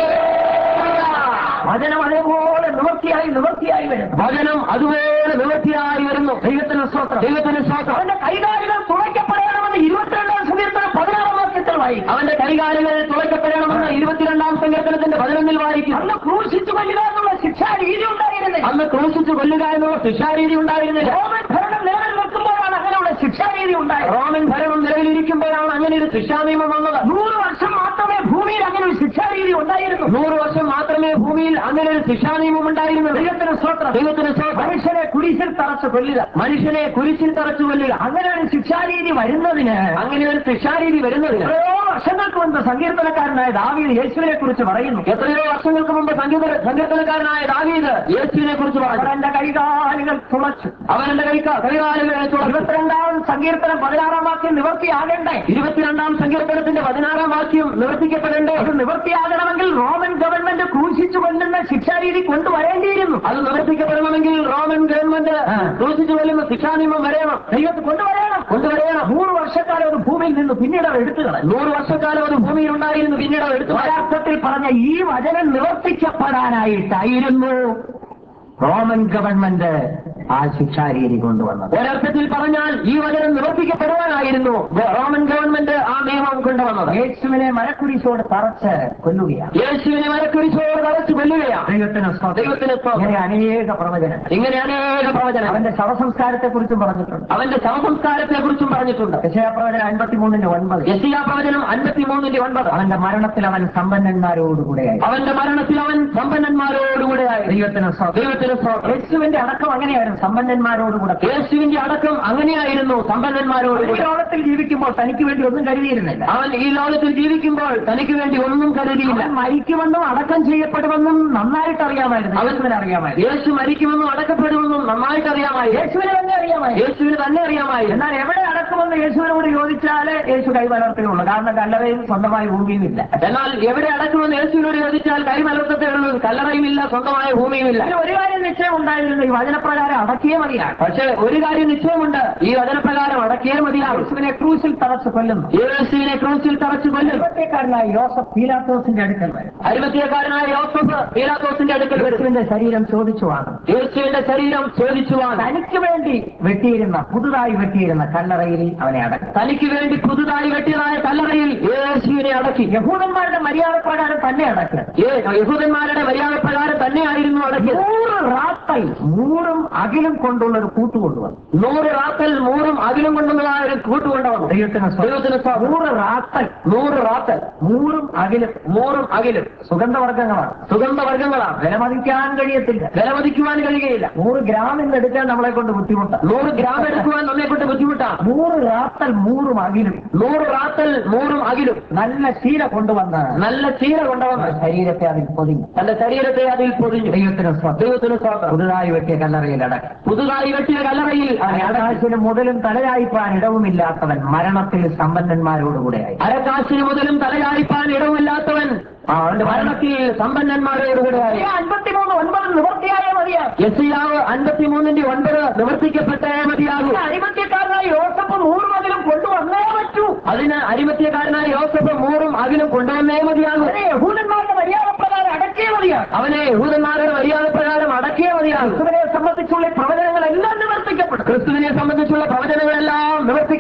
വചനം അതേപോലെ നിവർത്തിയായി നിവർത്തിയായി വരും വചനം അതുപോലെ നിവർത്തിയായി വരുന്നു ദൈവത്തിന് സ്തോത്രം ദൈവത്തിന് സ്തോത്രം അവന്റെ കൈകാലുകൾ തുളയ്ക്കപ്പെടണമെന്ന് ഇരുപത്തിരണ്ടാം സങ്കീർത്തനം പതിനാറാം വാക്യത്തിൽ വായിക്കും അവന്റെ കൈകാലുകൾ തുളയ്ക്കപ്പെടണമെന്ന് ഇരുപത്തിരണ്ടാം സങ്കീർത്തനത്തിന്റെ പതിനൊന്നിൽ വായിക്കും അന്ന് ക്രൂശിച്ചു കൊല്ലുക എന്നുള്ള ശിക്ഷാ രീതി ഉണ്ടായിരുന്നില്ല അന്ന് ക്രൂശിച്ച് കൊല്ലുക എന്നുള്ള ശിക്ഷാരീതി ഉണ്ടായിരുന്നില്ല റോമൻ ഭരണം നിലവിൽ നിൽക്കുമ്പോഴാണ് അങ്ങനെയുള്ള ശിക്ഷാ രീതി ഉണ്ടായത് റോമൻ ഭരണം നിലവിലിരിക്കുമ്പോഴാണ് അങ്ങനെ ഒരു ശിക്ഷാ നിയമം വന്നത് നൂറ് വർഷം മാത്രമേ ഭൂമിയിൽ അങ്ങനെ ഒരു ശിക്ഷാ രീതി ഉണ്ടായിരുന്നു നൂറ് വർഷം മാത്രമേ ഭൂമിയിൽ അങ്ങനെ ഒരു ശിക്ഷാ നിയമം ഉണ്ടായിരുന്നു ദൈവത്തിന് സ്വത്രം ദൈവത്തിന് സ്തോത്രം മനുഷ്യനെ കുരിശിൽ തറച്ച് കൊല്ലുക മനുഷ്യനെ കുരിശിൽ തറച്ചു കൊല്ലുക അങ്ങനെ ഒരു ശിക്ഷാരീതി വരുന്നതിന് അങ്ങനെ ഒരു ശിക്ഷാരീതി വരുന്നതിന് എത്രയോ വർഷങ്ങൾക്ക് മുൻപ് സങ്കീർത്തനക്കാരനായ ദാവീദ് യേശുവിനെ കുറിച്ച് പറയുന്നു എത്രയോ വർഷങ്ങൾക്ക് മുമ്പ് സംഗീത സങ്കീർത്തനക്കാരനായ ദാവീദ് യേശുവിനെ കുറിച്ച് പറഞ്ഞു അവന്റെ കൈകാലുകൾ തുളച്ചു അവന്റെ കൈക്ക കൈകാലുകളെ തുറന്നു. ഇരുപത്തിരണ്ടാം സങ്കീർത്തനം പതിനാറാം വാക്യം നിവർത്തിയാകണ്ടേ ഇരുപത്തിരണ്ടാം സങ്കീർത്തനത്തിന്റെ പതിനാറാം വാക്യം നിവർത്തിക്കപ്പെടേണ്ടേ അത് നിവർത്തിയാകണമെങ്കിൽ റോമൻ ഗവൺമെന്റ് ക്രൂശിച്ചു കൊല്ലുന്ന ശിക്ഷാരീതി കൊണ്ടുവരേണ്ടിയിരുന്നു അത് നിവർത്തിക്കപ്പെടണമെങ്കിൽ റോമൻ ഗവൺമെന്റ് ആ. ക്രൂശിച്ചു കൊല്ലുന്ന ശിക്ഷാനിയമം വരയണം ദൈവത്തെ കൊണ്ടുവരണം കൊണ്ടുവരയണം നൂറ് വർഷക്കാലം അത് ഭൂമിയിൽ നിന്ന് പിന്നീട് അവർ എടുത്തു കളഞ്ഞു നൂറ് വർഷക്കാലം അത് ഭൂമിയിൽ ഉണ്ടായിരുന്നു പിന്നീട് അത് എടുത്തു മാറ്റി. ഒരർത്ഥത്തിൽ പറഞ്ഞ ഈ വചനം നിവർത്തിക്കപ്പെടാനായിട്ടായിരുന്നു റോമൻ ഗവൺമെന്റ് ആ ശിക്ഷാരീതി കൊണ്ടുവന്നത് ഒരർത്ഥത്തിൽ പറഞ്ഞാൽ ഈ വചനം നിവർത്തിക്കപ്പെടുവാനായിരുന്നു റോമൻ ഗവൺമെന്റ് ആ നിയമം കൊണ്ടുവന്നത് യേശുവിനെ മരക്കുരിശോട് തറച്ച് കൊല്ലുകയാണ് യേശുവിനെ മരക്കുരിശോട് തറച്ചു കൊല്ലുകയാണ് ദൈവത്തിന് സ്തോത്രം. ദൈവത്തിന് സ്തോത്രം. ഇങ്ങനെ അനേക പ്രവചനം ഇങ്ങനെ അനേക പ്രവചനം അവന്റെ ശവസംസ്കാരത്തെ കുറിച്ചും പറഞ്ഞിട്ടുണ്ട് അവന്റെ ശവസംസ്കാരത്തെ കുറിച്ചും പറഞ്ഞിട്ടുണ്ട് യശയാപ്രവചനം അൻപത്തിമൂന്നിന്റെ ഒൻപത് യസിയാ പ്രവചനം അൻപത്തിമൂന്നിന്റെ ഒൻപത് അവന്റെ മരണത്തിൽ അവൻ സമ്പന്നന്മാരോടുകൂടെയായി അവന്റെ മരണത്തിൽ അവൻ സമ്പന്നന്മാരോടുകൂടെയായി ദൈവത്തിന് സ്തോത്രം. ദൈവത്തിന് സ്തോത്രം. യേശുവിന്റെ അടക്കം അങ്ങനെയായിരുന്നു സമ്പന്നന്മാരോടുകൂടെ യേശുവിന്റെ അടക്കം അങ്ങനെയായിരുന്നു ഈ സമ്പന്നന്മാരോടുകൂടെ ലോകത്തിൽ ജീവിക്കുമ്പോൾ തനിക്ക് വേണ്ടി ഒന്നും കരുതിയിരുന്നില്ല അവൻ ഈ ലോകത്തിൽ ജീവിക്കുമ്പോൾ തനിക്ക് വേണ്ടി ഒന്നും കരുതിയില്ല അവൻ മരിക്കുമെന്നും അടക്കം ചെയ്യപ്പെടുമെന്നും നന്നായിട്ട് അറിയാമായിരുന്നു അവൻ- യേശുവിനെ അറിയാമായിരുന്നു യേശു മരിക്കുമെന്നും അടക്കപ്പെടുമെന്നും നന്നായിട്ട് അറിയാമായി യേശുവിനെ തന്നെ അറിയാമായിരുന്നു യേശുവിന് തന്നെ അറിയാമായി എന്നാൽ എവിടെ അടക്കുമെന്ന് യേശുവിനോട് ചോദിച്ചാല് യേശു കൈവലർത്തുകയുള്ളൂ കാരണം കല്ലറയും സ്വന്തമായി ഭൂമിയും ഇല്ല എന്നാൽ എവിടെ അടക്കുമെന്ന് യേശുവിനോട് ചോദിച്ചാൽ കൈമലർത്തത്തേ ഉള്ളൂ കല്ലറയുമില്ല സ്വന്തമായ ഭൂമിയുമില്ല അതിന് ഒരു കാര്യം നിശ്ചയം ഉണ്ടായിരുന്നു ഈ വചനപ്രകാരം അടക്കിയേ മതിയാണ് പക്ഷേ ഒരു കാര്യം നിശ്ചയമുണ്ട് ഈ വചനപ്രകാരം അടക്കിയേ മതിയാകും യേശുവിനെ ക്രൂശിൽ തറച്ച് കൊല്ലുന്നു യേശുവിനെ ക്രൂശിൽ തറച്ചു കൊല്ലും ഇരുപത്തേക്കാരനായ യോസഫ് പീലാത്തോസിന്റെ അടുക്കൽ വരും അരുമത്തിയക്കാരനായ യോസഫ് പീലാത്തോസിന്റെ അടുക്കൽ വരും യേശുവിന്റെ ശരീരം ചോദിച്ചു വാങ്ങും യേശുവിന്റെ ശരീരം ചോദിച്ചുവാൻ തനിക്ക് വേണ്ടി വെട്ടിയിരുന്ന പുതുതായി വെട്ടിയിരുന്ന കല്ലറയിൽ അവനെ അടക്കി തനിക്ക് വേണ്ടി പുതുതായി വെട്ടിയതായ കല്ലറയിൽ യേശുവിനെ അടക്കി യഹൂദന്മാരുടെ മര്യാദ പ്രകാരം തന്നെ അടക്കി ഏ- യഹൂദന്മാരുടെ മര്യാദ പ്രകാരം തന്നെയായിരുന്നു അടക്കിയത് നൂറ് റാത്തൽ മൂറും അകിലും കൊണ്ടുള്ള ഒരു കൂട്ട് കൊണ്ടുവന്നു നൂറ് റാത്തൽ മൂറും അകിലും കൊണ്ടുള്ളതായ ഒരു കൂട്ടുകൊണ്ടുവന്നു ദൈവത്തിന് സ്വ- ദൈവത്തിന് സ്തോത്രം. നൂറ് റാത്തൽ നൂറ് റാത്തൽ മൂറും അകിലും മൂറും അകിലും സുഗന്ധവർഗങ്ങളാണ് സുഗന്ധവർഗങ്ങളാണ് വിലമതിക്കാൻ കഴിയത്തില്ല വിലമതിക്കുവാൻ കഴിയുകയില്ല നൂറ് ഗ്രാം ഇന്ന് എടുക്കാൻ നമ്മളെ കൊണ്ട് ബുദ്ധിമുട്ടാണ് നൂറ് ഗ്രാം എടുക്കുവാൻ നമ്മെ കൊണ്ട് ബുദ്ധിമുട്ടാണ് നൂറ് റാത്തൽ മൂറും അകിലും നൂറ് റാത്തൽ മൂറും അകിലും നല്ല ശീല കൊണ്ടുവന്ന് നല്ല ചീര കൊണ്ടുവന്ന് ശരീരത്തെ അതിൽ പൊതിഞ്ഞു തന്റെ ശരീരത്തെ അതിൽ പൊതിഞ്ഞു ദൈവത്തിന് സ്വ- ദൈവത്തിന് സ്വാതന്ത്ര്യം പുതുതായി വെട്ടിയ കല്ലറയിൽ അടക്കി പുതുതായി വെട്ടിയ കല്ലറയിൽ അവനെ അടക്കി. ആകാശിന് മുതലും തലയായിപ്പാൻ ഇടവുമില്ലാത്തവൻ മരണത്തിൽ സമ്പന്നന്മാരോടുകൂടെയായി അരക്കാശിന് മുതലും തലയായിപ്പാൻ ഇടവുമില്ലാത്തവൻ ആ, അവന്റെ മരണം മരണത്തിൽ സമ്പന്നന്മാരോടുകൂടെയായി അൻപത്തിമൂന്ന് ഒൻപത് നിവർത്തിയായ മതിയാ യസിയാവ് അൻപത്തിമൂന്നിന്റെ ഒൻപത് നിവർത്തിക്കപ്പെട്ടേ മതിയാകൂ അരിമത്യക്കാരനായ യോസഫ് നൂറ് മുതലും കൊണ്ടുവന്നേ പറ്റൂ അതിന് അരിമത്യക്കാരനായ യോസഫ് മൂറും അകിലും കൊണ്ടുവന്നേ മതിയാകൂ അതിനെ യഹൂദന്മാരുടെ മര്യാദ പ്രകാരം അടക്കിയേ മതിയാ അവനെ യഹൂദന്മാരുടെ മര്യാദ പ്രകാരം അടക്കിയേ മതിയാകൂ ക്രിസ്തുവിനെ സംബന്ധിച്ചുള്ള ഈ പ്രവചനങ്ങളെല്ലാം നിവർത്തിക്കപ്പെട്ടു ക്രിസ്തുവിനെ സംബന്ധിച്ചുള്ള പ്രവചനങ്ങളെല്ലാം നിവർത്തിക്കപ്പെട്ടു അവൻ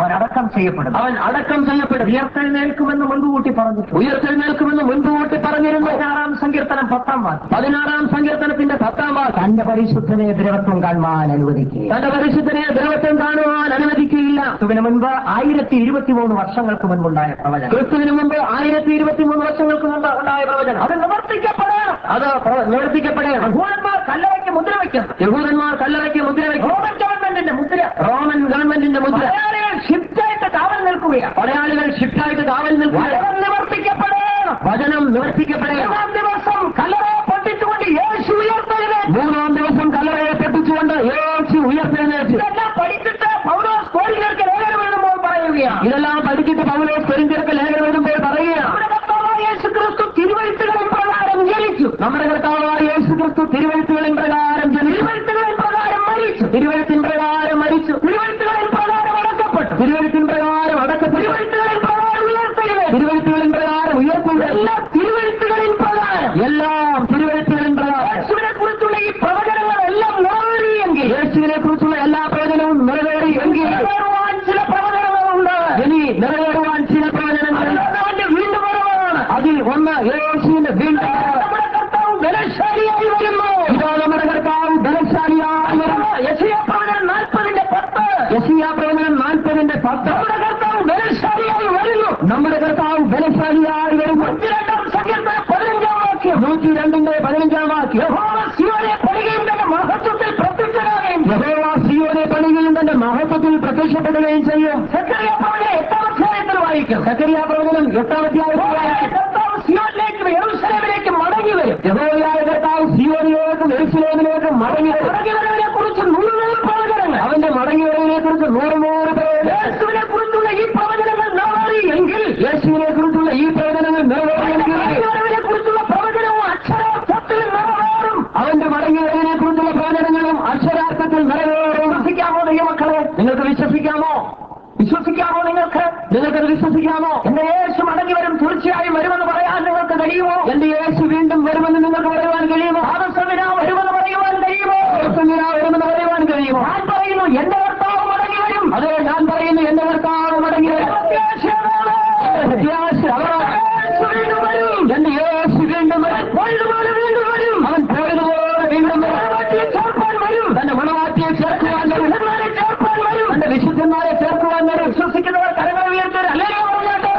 അവൻ അടക്കം ചെയ്യപ്പെടുന്നു അവൻ അടക്കം ചെയ്യപ്പെടും ഉയർത്തെഴുന്നേൽക്കുമെന്ന് മുൻകൂട്ടി പറഞ്ഞു ഉയർത്തെഴുന്നേൽക്കുമെന്ന് മുൻകൂട്ടി പറഞ്ഞിരുന്നു പതിനാറാം സങ്കീർത്തനം പത്താം വാക്യം പതിനാറാം സങ്കീർത്തനത്തിന്റെ പത്താം വാക്ക് തന്റെ പരിശുദ്ധനെ ദ്രവത്വം കാണുവാൻ അനുവദിക്കുക തന്റെ പരിശുദ്ധനെ ദ്രവത്വം കാണുവാൻ അനുവദിക്കുകയില്ല ക്രിസ്തുവിന് മുൻപ് ആയിരത്തി ഇരുപത്തിമൂന്ന് വർഷങ്ങൾക്ക് മുൻപുണ്ടായ പ്രവചനം ക്രിസ്തുവിന് മുമ്പ് ആയിരത്തി ഇരുപത്തിമൂന്ന് വർഷങ്ങൾക്ക് മുമ്പ് ഉണ്ടായ പ്രവചനം അത് നിവർത്തിക്കപ്പെടണം അത് പ്ര- നിവർത്തിക്കപ്പെടുകയാണ് യഹൂദന്മാർ കല്ലറയ്ക്ക് മുദ്ര വയ്ക്കുന്നു യഹൂദന്മാർ കല്ലറയ്ക്ക് മുദ്ര വയ്ക്കും റോമൻ ഗവൺമെന്റിന്റെ മുദ്ര റോമൻ ഗവൺമെന്റിന്റെ മുദ്ര മലയാളികൾ ഷിഫ്റ്റായിട്ട് കാവൽ നിൽക്കുകയാണ് പടയാളികൾ ഷിഫ്റ്റായിട്ട് കാവൽ നിൽക്കുക വചനം നിവർത്തിക്കപ്പെടണം വചനം നിവർത്തിക്കപ്പെടുകയാണ് മൂന്നാം ദിവസം കല്ലറയെ പൊട്ടിച്ചുകൊണ്ട് യേശു ഉയർത്തെഴുന്നേറ്റു മൂന്നാം ദിവസം കല്ലറയെ തെറ്റിച്ചുകൊണ്ട് യേശു ഉയർത്തെഴുന്നേറ്റ് ഇതെല്ലാം പഠിച്ചിട്ട് പൗലോസ് കോരിലേക്ക് ലേഖനം എഴുതുമ്പോൾ പറയുകയാണ് ഇതെല്ലാം പഠിച്ചിട്ട് പൗലോസ് പെരിഞ്ചിറക്ക് ലേഖനം എഴുതുമ്പോൾ പറയുകയാണ് നമ്മുടെ കർത്താവായ യേശു ക്രിസ്തു തിരുവഴുത്തുകളിൻ പ്രകാരം ജനിച്ചു നമ്മുടെ കർത്താവായ യേശു ക്രിസ്തു തിരുവഴുത്തുകളിൻ പ്രകാരം ജനിച്ചു തിരുവഴുത്തുകളിൻ പ്രകാരം മരിച്ചു തിരുവഴുത്തിൻ പ്രകാരം മരിച്ചു തിരുവഴുത്തുകളിൻ പ്രകാരം അടക്കപ്പെട്ടു തിരുവഴുത്തിൻ പ്രകാരം അടക്കപ്പെട്ടു തിരുവഴുത്തുകളിൻ പ്രകാരം ഉയർത്തെഴുന്നേറ്റു തിരുവഴുത്തുകളിൻ പ്രകാരം ഉയർത്തുക എല്ലാ തിരുവഴുത്തുകളിൻ പ്രകാരം എല്ലാം തിരുവഴുത്തുകളിൻ പ്രകാരം യേശുവിനെ കുറിച്ചുള്ള ഈ പ്രവചനങ്ങളെല്ലാം നിറവേറിയെങ്കിൽ യേശുവിനെ കുറിച്ചുള്ള എല്ലാ പ്രവചനവും നിറവേറി എങ്കിൽ നിറവേറുവാൻ ചില പ്രവചനങ്ങളുണ്ട് ഇനി നിറവേറുവാൻ ചില പ്രവചനങ്ങൾ അതിലൊന്ന് അവന്റെ വീണ്ടും വരവാണ് അതിൽ ഒന്ന് യേശുവിന്റെ വീണ്ടും നമ്മുടെ കർത്താവ് ബലശാലിയായി വരുന്നു ഇതാ നമ്മുടെ കർത്താവ് ബലശാലിയായി വരുന്നു. യശയ പ്രവചനം നാൽപ്പതിന്റെ പത്ത് യെശയ്യാ പ്രവചനം നാൽപ്പതിന്റെ പത്ത് നമ്മുടെ കർത്താവ് ബലശാലിയായി വരുന്നു നമ്മുടെ കർത്താവ് ബലശാലിയായി വരുന്നു നൂറ്റിരണ്ടാം സങ്കീർത്തനം പതിനഞ്ചാം വാക്യം നൂറ്റി രണ്ടിന്റെ പതിനഞ്ചാം വാക്യം യഹോവ സിയോനെ പണികയും തന്റെ മഹത്വത്തിൽ പ്രത്യക്ഷനാകുകയും ചെയ്യും. യഹോവ സിയോനെ പണികയും തന്റെ മഹത്വത്തിൽ പ്രത്യക്ഷപ്പെടുകയും ചെയ്യും സെക്കറിയ പ്രവചനം എട്ടാം അധ്യായത്തിൽ വായിക്കും സക്കരിയ പ്രവചനം എട്ടാം അധ്യായത്തിൽ വായിക്കും. കർത്താവ് സിയോനിലേക്ക് യെരൂശലേമിലേക്ക് മടങ്ങി വരും യഹോവയായ കർത്താവ് സിയോനിലേക്കും എരുസലേമിലേക്കും മടങ്ങി വരും. മടങ്ങി വരവിനെ കുറിച്ച് നൂറ് പ്രവചനങ്ങൾ അവന്റെ മടങ്ങി വരവിനെ കുറിച്ച് നൂറ് നൂറ് പേര് യേശുവിനെ കുറിച്ചുള്ള ഈ പ്രവചനങ്ങൾ നിറവേറി എങ്കിൽ യേശുവിനെ കുറിച്ചുള്ള ഈ പ്രവചനങ്ങൾ നിറവേറിയെങ്കിൽ മടങ്ങിവരവിനെ കുറിച്ചുള്ള പ്രവചനവും അക്ഷരാർത്ഥത്തിൽ നിറവേറും അവന്റെ മടങ്ങി വരവിനെ കുറിച്ചുള്ള പ്രവചനങ്ങളും അക്ഷരാർത്ഥത്തിൽ നിറവേറും വിശ്വസിക്കാമോ ദൈവമക്കളെ നിങ്ങൾക്ക് വിശ്വസിക്കാമോ വിശ്വസിക്കാമോ നിങ്ങൾക്ക് നിങ്ങൾക്കത് വിശ്വസിക്കാമോ എന്റെ യേശു മടങ്ങി വരും തീർച്ചയായും വരുമെന്ന് പറയാൻ നിങ്ങൾക്ക് കഴിയുമോ എന്റെ യേശു വീണ്ടും വരുമെന്ന് നിങ്ങൾക്ക് പറയുവാൻ കഴിയുമോ ആദർശവിന വരുമെന്ന് പറയുവാൻ കഴിയുമോ ദിവസമിനാ വരുമെന്ന് പറയുവാൻ കഴിയുമോ ഞാൻ പറയുന്നു എന്റെ കർത്താവ് മടങ്ങി വരും അതെ ഞാൻ പറയുന്നു എന്റെ കർത്താവ് മടങ്ങി വരും. പ്രത്യാശയാണ്. പ്രത്യാശ അവരാണ്. യേശു വീണ്ടും വരും. എന്റെ യേശു വീണ്ടും വരും. പോയതുപോലെ വീണ്ടും വരും. അവൻ പോയതുപോലെ വീണ്ടും വരും. മണവാട്ടിയെ ചേർപ്പാൻ വരും. തന്റെ മണവാട്ടിയെ ചേർക്കുവാൻ വരും വിശുദ്ധന്മാരെ ചേർപ്പാൻ വരും. തന്റെ വിശുദ്ധന്മാരെ ചേർക്കുവാൻ വരും വിശ്വസിക്കുന്നവർ കരങ്ങൾ ഉയർത്തരുത് അല്ലേ പറഞ്ഞാട്ടെ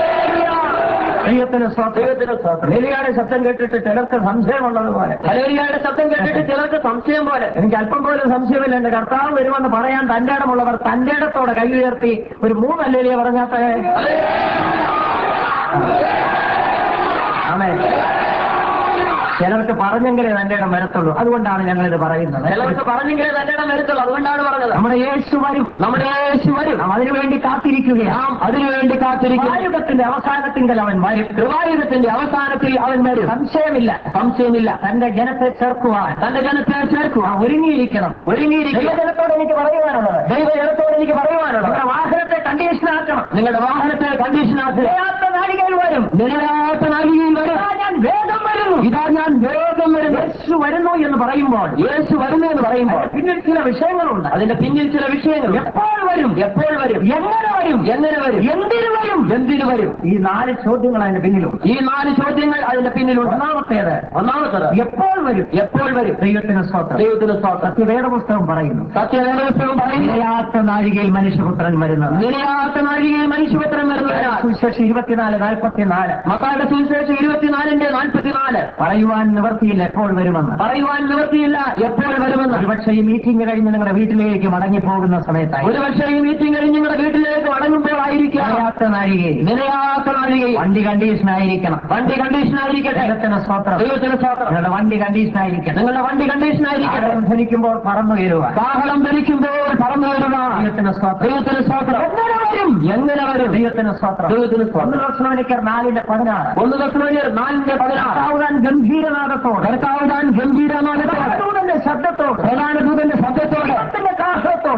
ദൈവത്തിന് സ്വാതന്ത്ര്യത്തിന് ലേലിയുടെ ശബ്ദം കേട്ടിട്ട് ചിലർക്ക് സംശയമുള്ളതുപോലെ ഹലേലിയയുടെ ശബ്ദം കേട്ടിട്ട് ചിലർക്ക് സംശയം പോലെ എനിക്ക് അല്പം പോലും സംശയമില്ല എന്റെ കർത്താവ് വരുമെന്ന് പറയാൻ തന്റെ ഇടമുള്ളവർ തന്റെ ഇടത്തോടെ കൈ ഉയർത്തി ഒരു മൂന്നല്ലേലിയ പറഞ്ഞാട്ടെ ആമേ ചിലർക്ക് പറഞ്ഞെങ്കിലേ തന്റെ ഇടം വരത്തുള്ളൂ അതുകൊണ്ടാണ് ഞങ്ങൾ ഇത് പറയുന്നത് ചിലർക്ക് പറഞ്ഞെങ്കിലേ തന്റെ ഇടം വരുത്തുള്ളൂ അതുകൊണ്ടാണ് പറഞ്ഞത് നമ്മുടെ യേശു വരും നമ്മുടെ യേശു വരും നാം അതിനുവേണ്ടി കാത്തിരിക്കുകയാണ് നാം അതിനുവേണ്ടി കാത്തിരിക്കും ആയുധത്തിന്റെ അവസാനത്തിങ്കൽ അവൻ വരും കൃപായുധത്തിന്റെ അവസാനത്തിൽ അവൻ വരും സംശയമില്ല സംശയമില്ല തന്റെ ജനത്തെ ചേർക്കുവാൻ തന്റെ ജനത്തെ ചേർക്കുവാൻ ഒരുങ്ങിയിരിക്കണം ഒരുങ്ങിയിരിക്കുക ദൈവജനത്തോട് എനിക്ക് പറയുവാനുള്ളത് ദൈവജനത്തോട് എനിക്ക് പറയുവാനുള്ളത് നമ്മുടെ വാഹനത്തെ കണ്ടീഷനാക്കണം നിങ്ങളുടെ വാഹനത്തെ കണ്ടീഷനാക്കുക നിലയാത്ത നാഴികയിൽ വരും നിലയാത്ത നാഴികയിൽ വരും ഇതാ ഞാൻ വേഗം വരുന്നു ഇതാ ഞാൻ വേഗം വരുന്നു യേശു വരുന്നു എന്ന് പറയുമ്പോൾ യേശു വരുന്നു എന്ന് പറയുമ്പോൾ അതിന്റെ പിന്നിൽ ചില വിഷയങ്ങളുണ്ട് അതിന്റെ പിന്നിൽ ചില വിഷയങ്ങൾ എപ്പോൾ വരും എപ്പോൾ വരും എങ്ങനെ വരും എങ്ങനെ വരും എന്തിനു വരും എന്തിനു വരും ഈ നാല് ചോദ്യങ്ങൾ അതിന്റെ പിന്നിലുണ്ട് ഈ നാല് ചോദ്യങ്ങൾ അതിന്റെ പിന്നിലുണ്ട് ഒന്നാമത്തേത് ഒന്നാമത്തത് എപ്പോൾ വരും എപ്പോൾ വരും ദൈവത്തിന് സ്വന്തം ദൈവത്തിന് സ്വാതന്ത്ര്യം സത്യവേദ പുസ്തകം പറയുന്നു സത്യവേദപുസ്തകം പറയുന്നു നിലയാത്ത നാഴികയിൽ മനുഷ്യപുത്രൻ വരുന്നത് നിലയാത്ത നാഴികയിൽ മനുഷ്യപത്രം വരുന്നതിനാൽ സുവിശേഷം ഇരുപത്തിനാല് നാൽപ്പത്തിനാല് മക്കാട് സുവിശേഷം ഇരുപത്തിനാലിന്റെ നാൽപ്പത്തിനാല് പറയുവാൻ നിവർത്തിയില്ല എപ്പോൾ വരുമെന്ന് പറയുവാൻ നിവൃത്തിയില്ല എപ്പോൾ വരുമെന്ന് ഒരുപക്ഷെ ഈ മീറ്റിംഗ് കഴിഞ്ഞ് നിങ്ങളുടെ വീട്ടിലേക്ക് മടങ്ങി പോകുന്ന സമയത്തായി ഒരുപക്ഷെ ഈ മീറ്റിംഗ് കഴിഞ്ഞ് നിങ്ങളുടെ വീട്ടിലേക്ക് മടങ്ങുമ്പോൾ ആയിരിക്കാം നിലയാത്ത നാഴികയിൽ നിലയാത്ത നാഴികയിൽ വണ്ടി കണ്ടീഷൻ ആയിരിക്കണം വണ്ടി കണ്ടീഷൻ ആയിരിക്കട്ടെ ദൈവത്തിന് സ്വത്രം ദൈവത്തിന് സ്വാതന്ത്ര്യം നിങ്ങളുടെ വണ്ടി കണ്ടീഷൻ ആയിരിക്കണം നിങ്ങളുടെ വണ്ടി കണ്ടീഷൻ ആയിരിക്കട്ടെ ആരവം ധരിക്കുമ്പോൾ പറന്നു കയറുക കാഹളം ധരിക്കുമ്പോൾ പറന്നു വരുക ദൈവത്തിന് സ്വത്രം ദൈവത്തിന് സ്വാതന്ത്ര്യം എങ്ങനെ വരും എങ്ങനെ വരും ദൈവത്തിന് സ്വത്രം ദൈവത്തിന് ഒന്ന് സ്വാതന്ത്ര്യം ദർശനമണിക്കർ നാലിന്റെ പതിനാറ് ഒന്ന് ദശമേനിയർ നാലിന്റെ പതിനാറ് കർത്താവുതാൻ ഗംഭീരനാഥത്തോട് കർത്താവിടാൻ ഗംഭീരമാനത്തോടെ ദൂതന്റെ ശബ്ദത്തോട് പ്രധാന ദൂതന്റെ ശബ്ദത്തോടെ ദൈവത്തിന്റെ കാഹളത്തോട്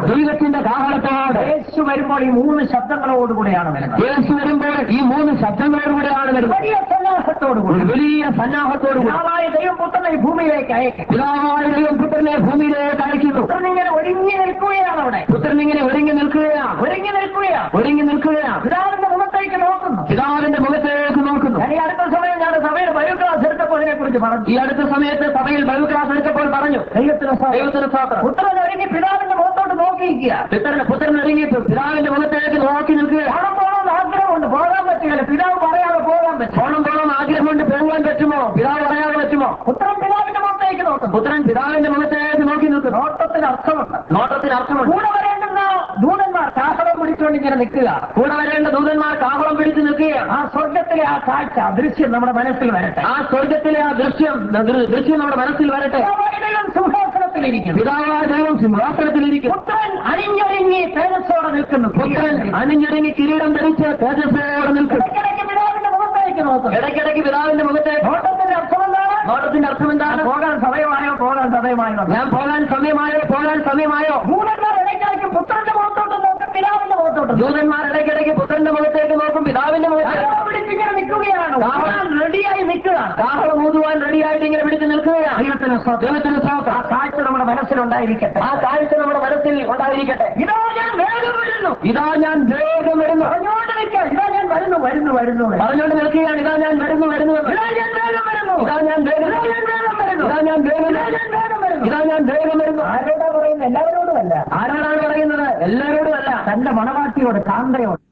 ദൈവത്തിന്റെ കാഹളത്തോട് യേശു വരുമ്പോൾ ഈ മൂന്ന് ശബ്ദങ്ങളോടുകൂടെയാണ് വരുന്നത് യേശു വരുമ്പോൾ ഈ മൂന്ന് ശബ്ദങ്ങളോടുകൂടെയാണ് വരുന്നത് വലിയ സന്നാഹത്തോടുകൂടി ഒരു വലിയ സന്നാഹത്തോടുകൂടി പിതാവായ ദൈവം പുത്രനെ ഈ ഭൂമിയിലേക്ക് അയക്കും പിതാവായ ദൈവം പുത്രനെ ഭൂമിയിലേക്ക് അയക്കുന്നു പുത്രൻ ഇങ്ങനെ ഒരുങ്ങി നിൽക്കുകയാണ് അവിടെ പുത്രൻ ഇങ്ങനെ ഒരുങ്ങി നിൽക്കുകയാണ് ഒരുങ്ങി നിൽക്കുകയാണ് ഒരുങ്ങി നിൽക്കുകയാണ് പിതാവിന്റെ മുഖത്തേക്ക് നോക്കുന്നു പിതാവിന്റെ മുഖത്തേക്ക് നോക്കുന്നു ഞാൻ ഈ അടുത്ത സമയം ഞാൻ സഭയുടെ ബയോ ക്ലാസ് എടുത്തപ്പോൾ ഇതിനെ കുറിച്ച് പറഞ്ഞു ഈ അടുത്ത സമയത്ത് സഭയിൽ ബൈബിൾ ക്ലാസ് എടുത്തപ്പോൾ പറഞ്ഞു ദൈവത്തിന് സ്തോത്രം. ദൈവത്തിന് സ്തോത്രം പുത്രൻ ഒരുങ്ങി പിതാവിന്റെ മുഖത്തോട്ട് നോക്കിയിരിക്കുക പുത്രൻ പുത്രൻ ഒരുങ്ങി പിതാവിന്റെ മുഖത്തേക്ക് നോക്കി നിൽക്കുക പണം പോകണമെന്ന് ആഗ്രഹമുണ്ട് പോകാൻ പറ്റില്ല പിതാവ് പറയാതെ പോകാൻ പറ്റും പോണം പോണം ആഗ്രഹമുണ്ട് പോകുവാൻ പറ്റുമോ പിതാവ് പറയാതെ പറ്റുമോ പുത്രൻ പിതാവിന്റെ മുഖത്തേക്ക് നോക്കുന്നു പുത്രൻ പിതാവിന്റെ മുഖത്തേക്ക് നോക്കി നിൽക്കുന്നു നോട്ടത്തിന് അർത്ഥമുണ്ട് നോട്ടത്തിന് അർത്ഥമുണ്ട് കൂടെ വരേണ്ടുന്ന ദൂതന്മാർ കാഹളം പിടിച്ചുകൊണ്ട് ഇങ്ങനെ നിൽക്കുക കൂടെ വരേണ്ട ദൂതന്മാർ കാഹളം പിടിച്ച് നിൽക്കുകയാണ് ആ സ്വർഗത്തിലെ ആ കാഴ്ച ആ ദൃശ്യം നമ്മുടെ മനസ്സിൽ വരട്ടെ ആ സ്വർഗത്തിലെ ആ ദൃശ്യം ദൃ- ദൃശ്യം നമ്മുടെ മനസ്സിൽ വരട്ടെ പിതാവായ സിംഹാസനത്തിലിരിക്കുന്നു പിതാവായ ദൈവം സിംഹാസനത്തിലിരിക്കും പുത്രൻ അണിഞ്ഞൊരുങ്ങി തേജസ്സോടെ നിൽക്കുന്നു പുത്രൻ അണിഞ്ഞൊരുങ്ങി കിരീടം ധരിച്ച് തേജസ്സോടെ നിൽക്കും ഇടയ്ക്കിടയ്ക്ക് പിതാവിന്റെ മുഖത്തേക്ക് നോക്കുന്നു ഇടയ്ക്കിടയ്ക്ക് പിതാവിന്റെ മുഖത്തേക്ക് നോട്ടത്തിന്റെ അർത്ഥം എന്താണ് നോട്ടത്തിന്റെ അർത്ഥം എന്താണ് പോകാൻ സമയമായോ പോകാൻ സമയമായോ ഞാൻ പോകാൻ സമയമായോ പോകാൻ സമയമായോ ദൂതന്മാർ ഇടയ്ക്കിടയ്ക്ക് പുത്രന്റെ മുഖത്തോട്ട് നോക്കും പിതാവിന്റെ മുഖത്തോട്ട് നോക്കും. ദൂതന്മാർ ഇടയ്ക്കിടയ്ക്ക് പുത്രന്റെ മുഖത്തേക്ക് നോക്കും പിതാവിന്റെ മുഖത്തേക്ക് കാഹളം പിടിച്ചിങ്ങനെ നിൽക്കുകയാണ് ഓടാൻ റെഡിയായി നിൽക്കുകയാണ് കാഹളം ഊതുവാൻ റെഡിയായിട്ട് ഇങ്ങനെ പിടിച്ച് നിൽക്കുകയാണ് ദൈവത്തിന് സ്തോത്രം. ദൈവത്തിന് ആ സ്തോത്രം. കാഴ്ച നമ്മുടെ മനസ്സിലുണ്ടായിരിക്കട്ടെ ആ കാഴ്ച നമ്മുടെ മനസ്സിൽ ഉണ്ടായിരിക്കട്ടെ ഇതാ ഞാൻ വേഗം വരുന്നു ഇതാ ഞാൻ വേഗം വരുന്നു പറഞ്ഞുകൊണ്ട് നിൽക്കുക ഇതാ ഞാൻ വരുന്നു വരുന്നു വരുന്നു വരുന്നു. പറഞ്ഞുകൊണ്ട് നിൽക്കുകയാണ് ഇതാ ഞാൻ വരുന്നു വരുന്നു എന്ന്. ഇതാ ഞാൻ വേഗം വരുന്നു ഇതാ ഞാൻ വേഗം ഇതാ ഞാൻ വേഗം വരുന്നു ഇതാ ഞാൻ വേഗം ഇതാ ഞാൻ വേഗം വരുന്നു ഇതാ ഞാൻ വേഗം വരുന്നു ആരോടാ പറയുന്നത് എല്ലാവരോടുമല്ല ആരോടാണ് പറയുന്നത് എല്ലാവരോടും അല്ല തന്റെ മണവാട്ടിയോട് കാന്തയോട്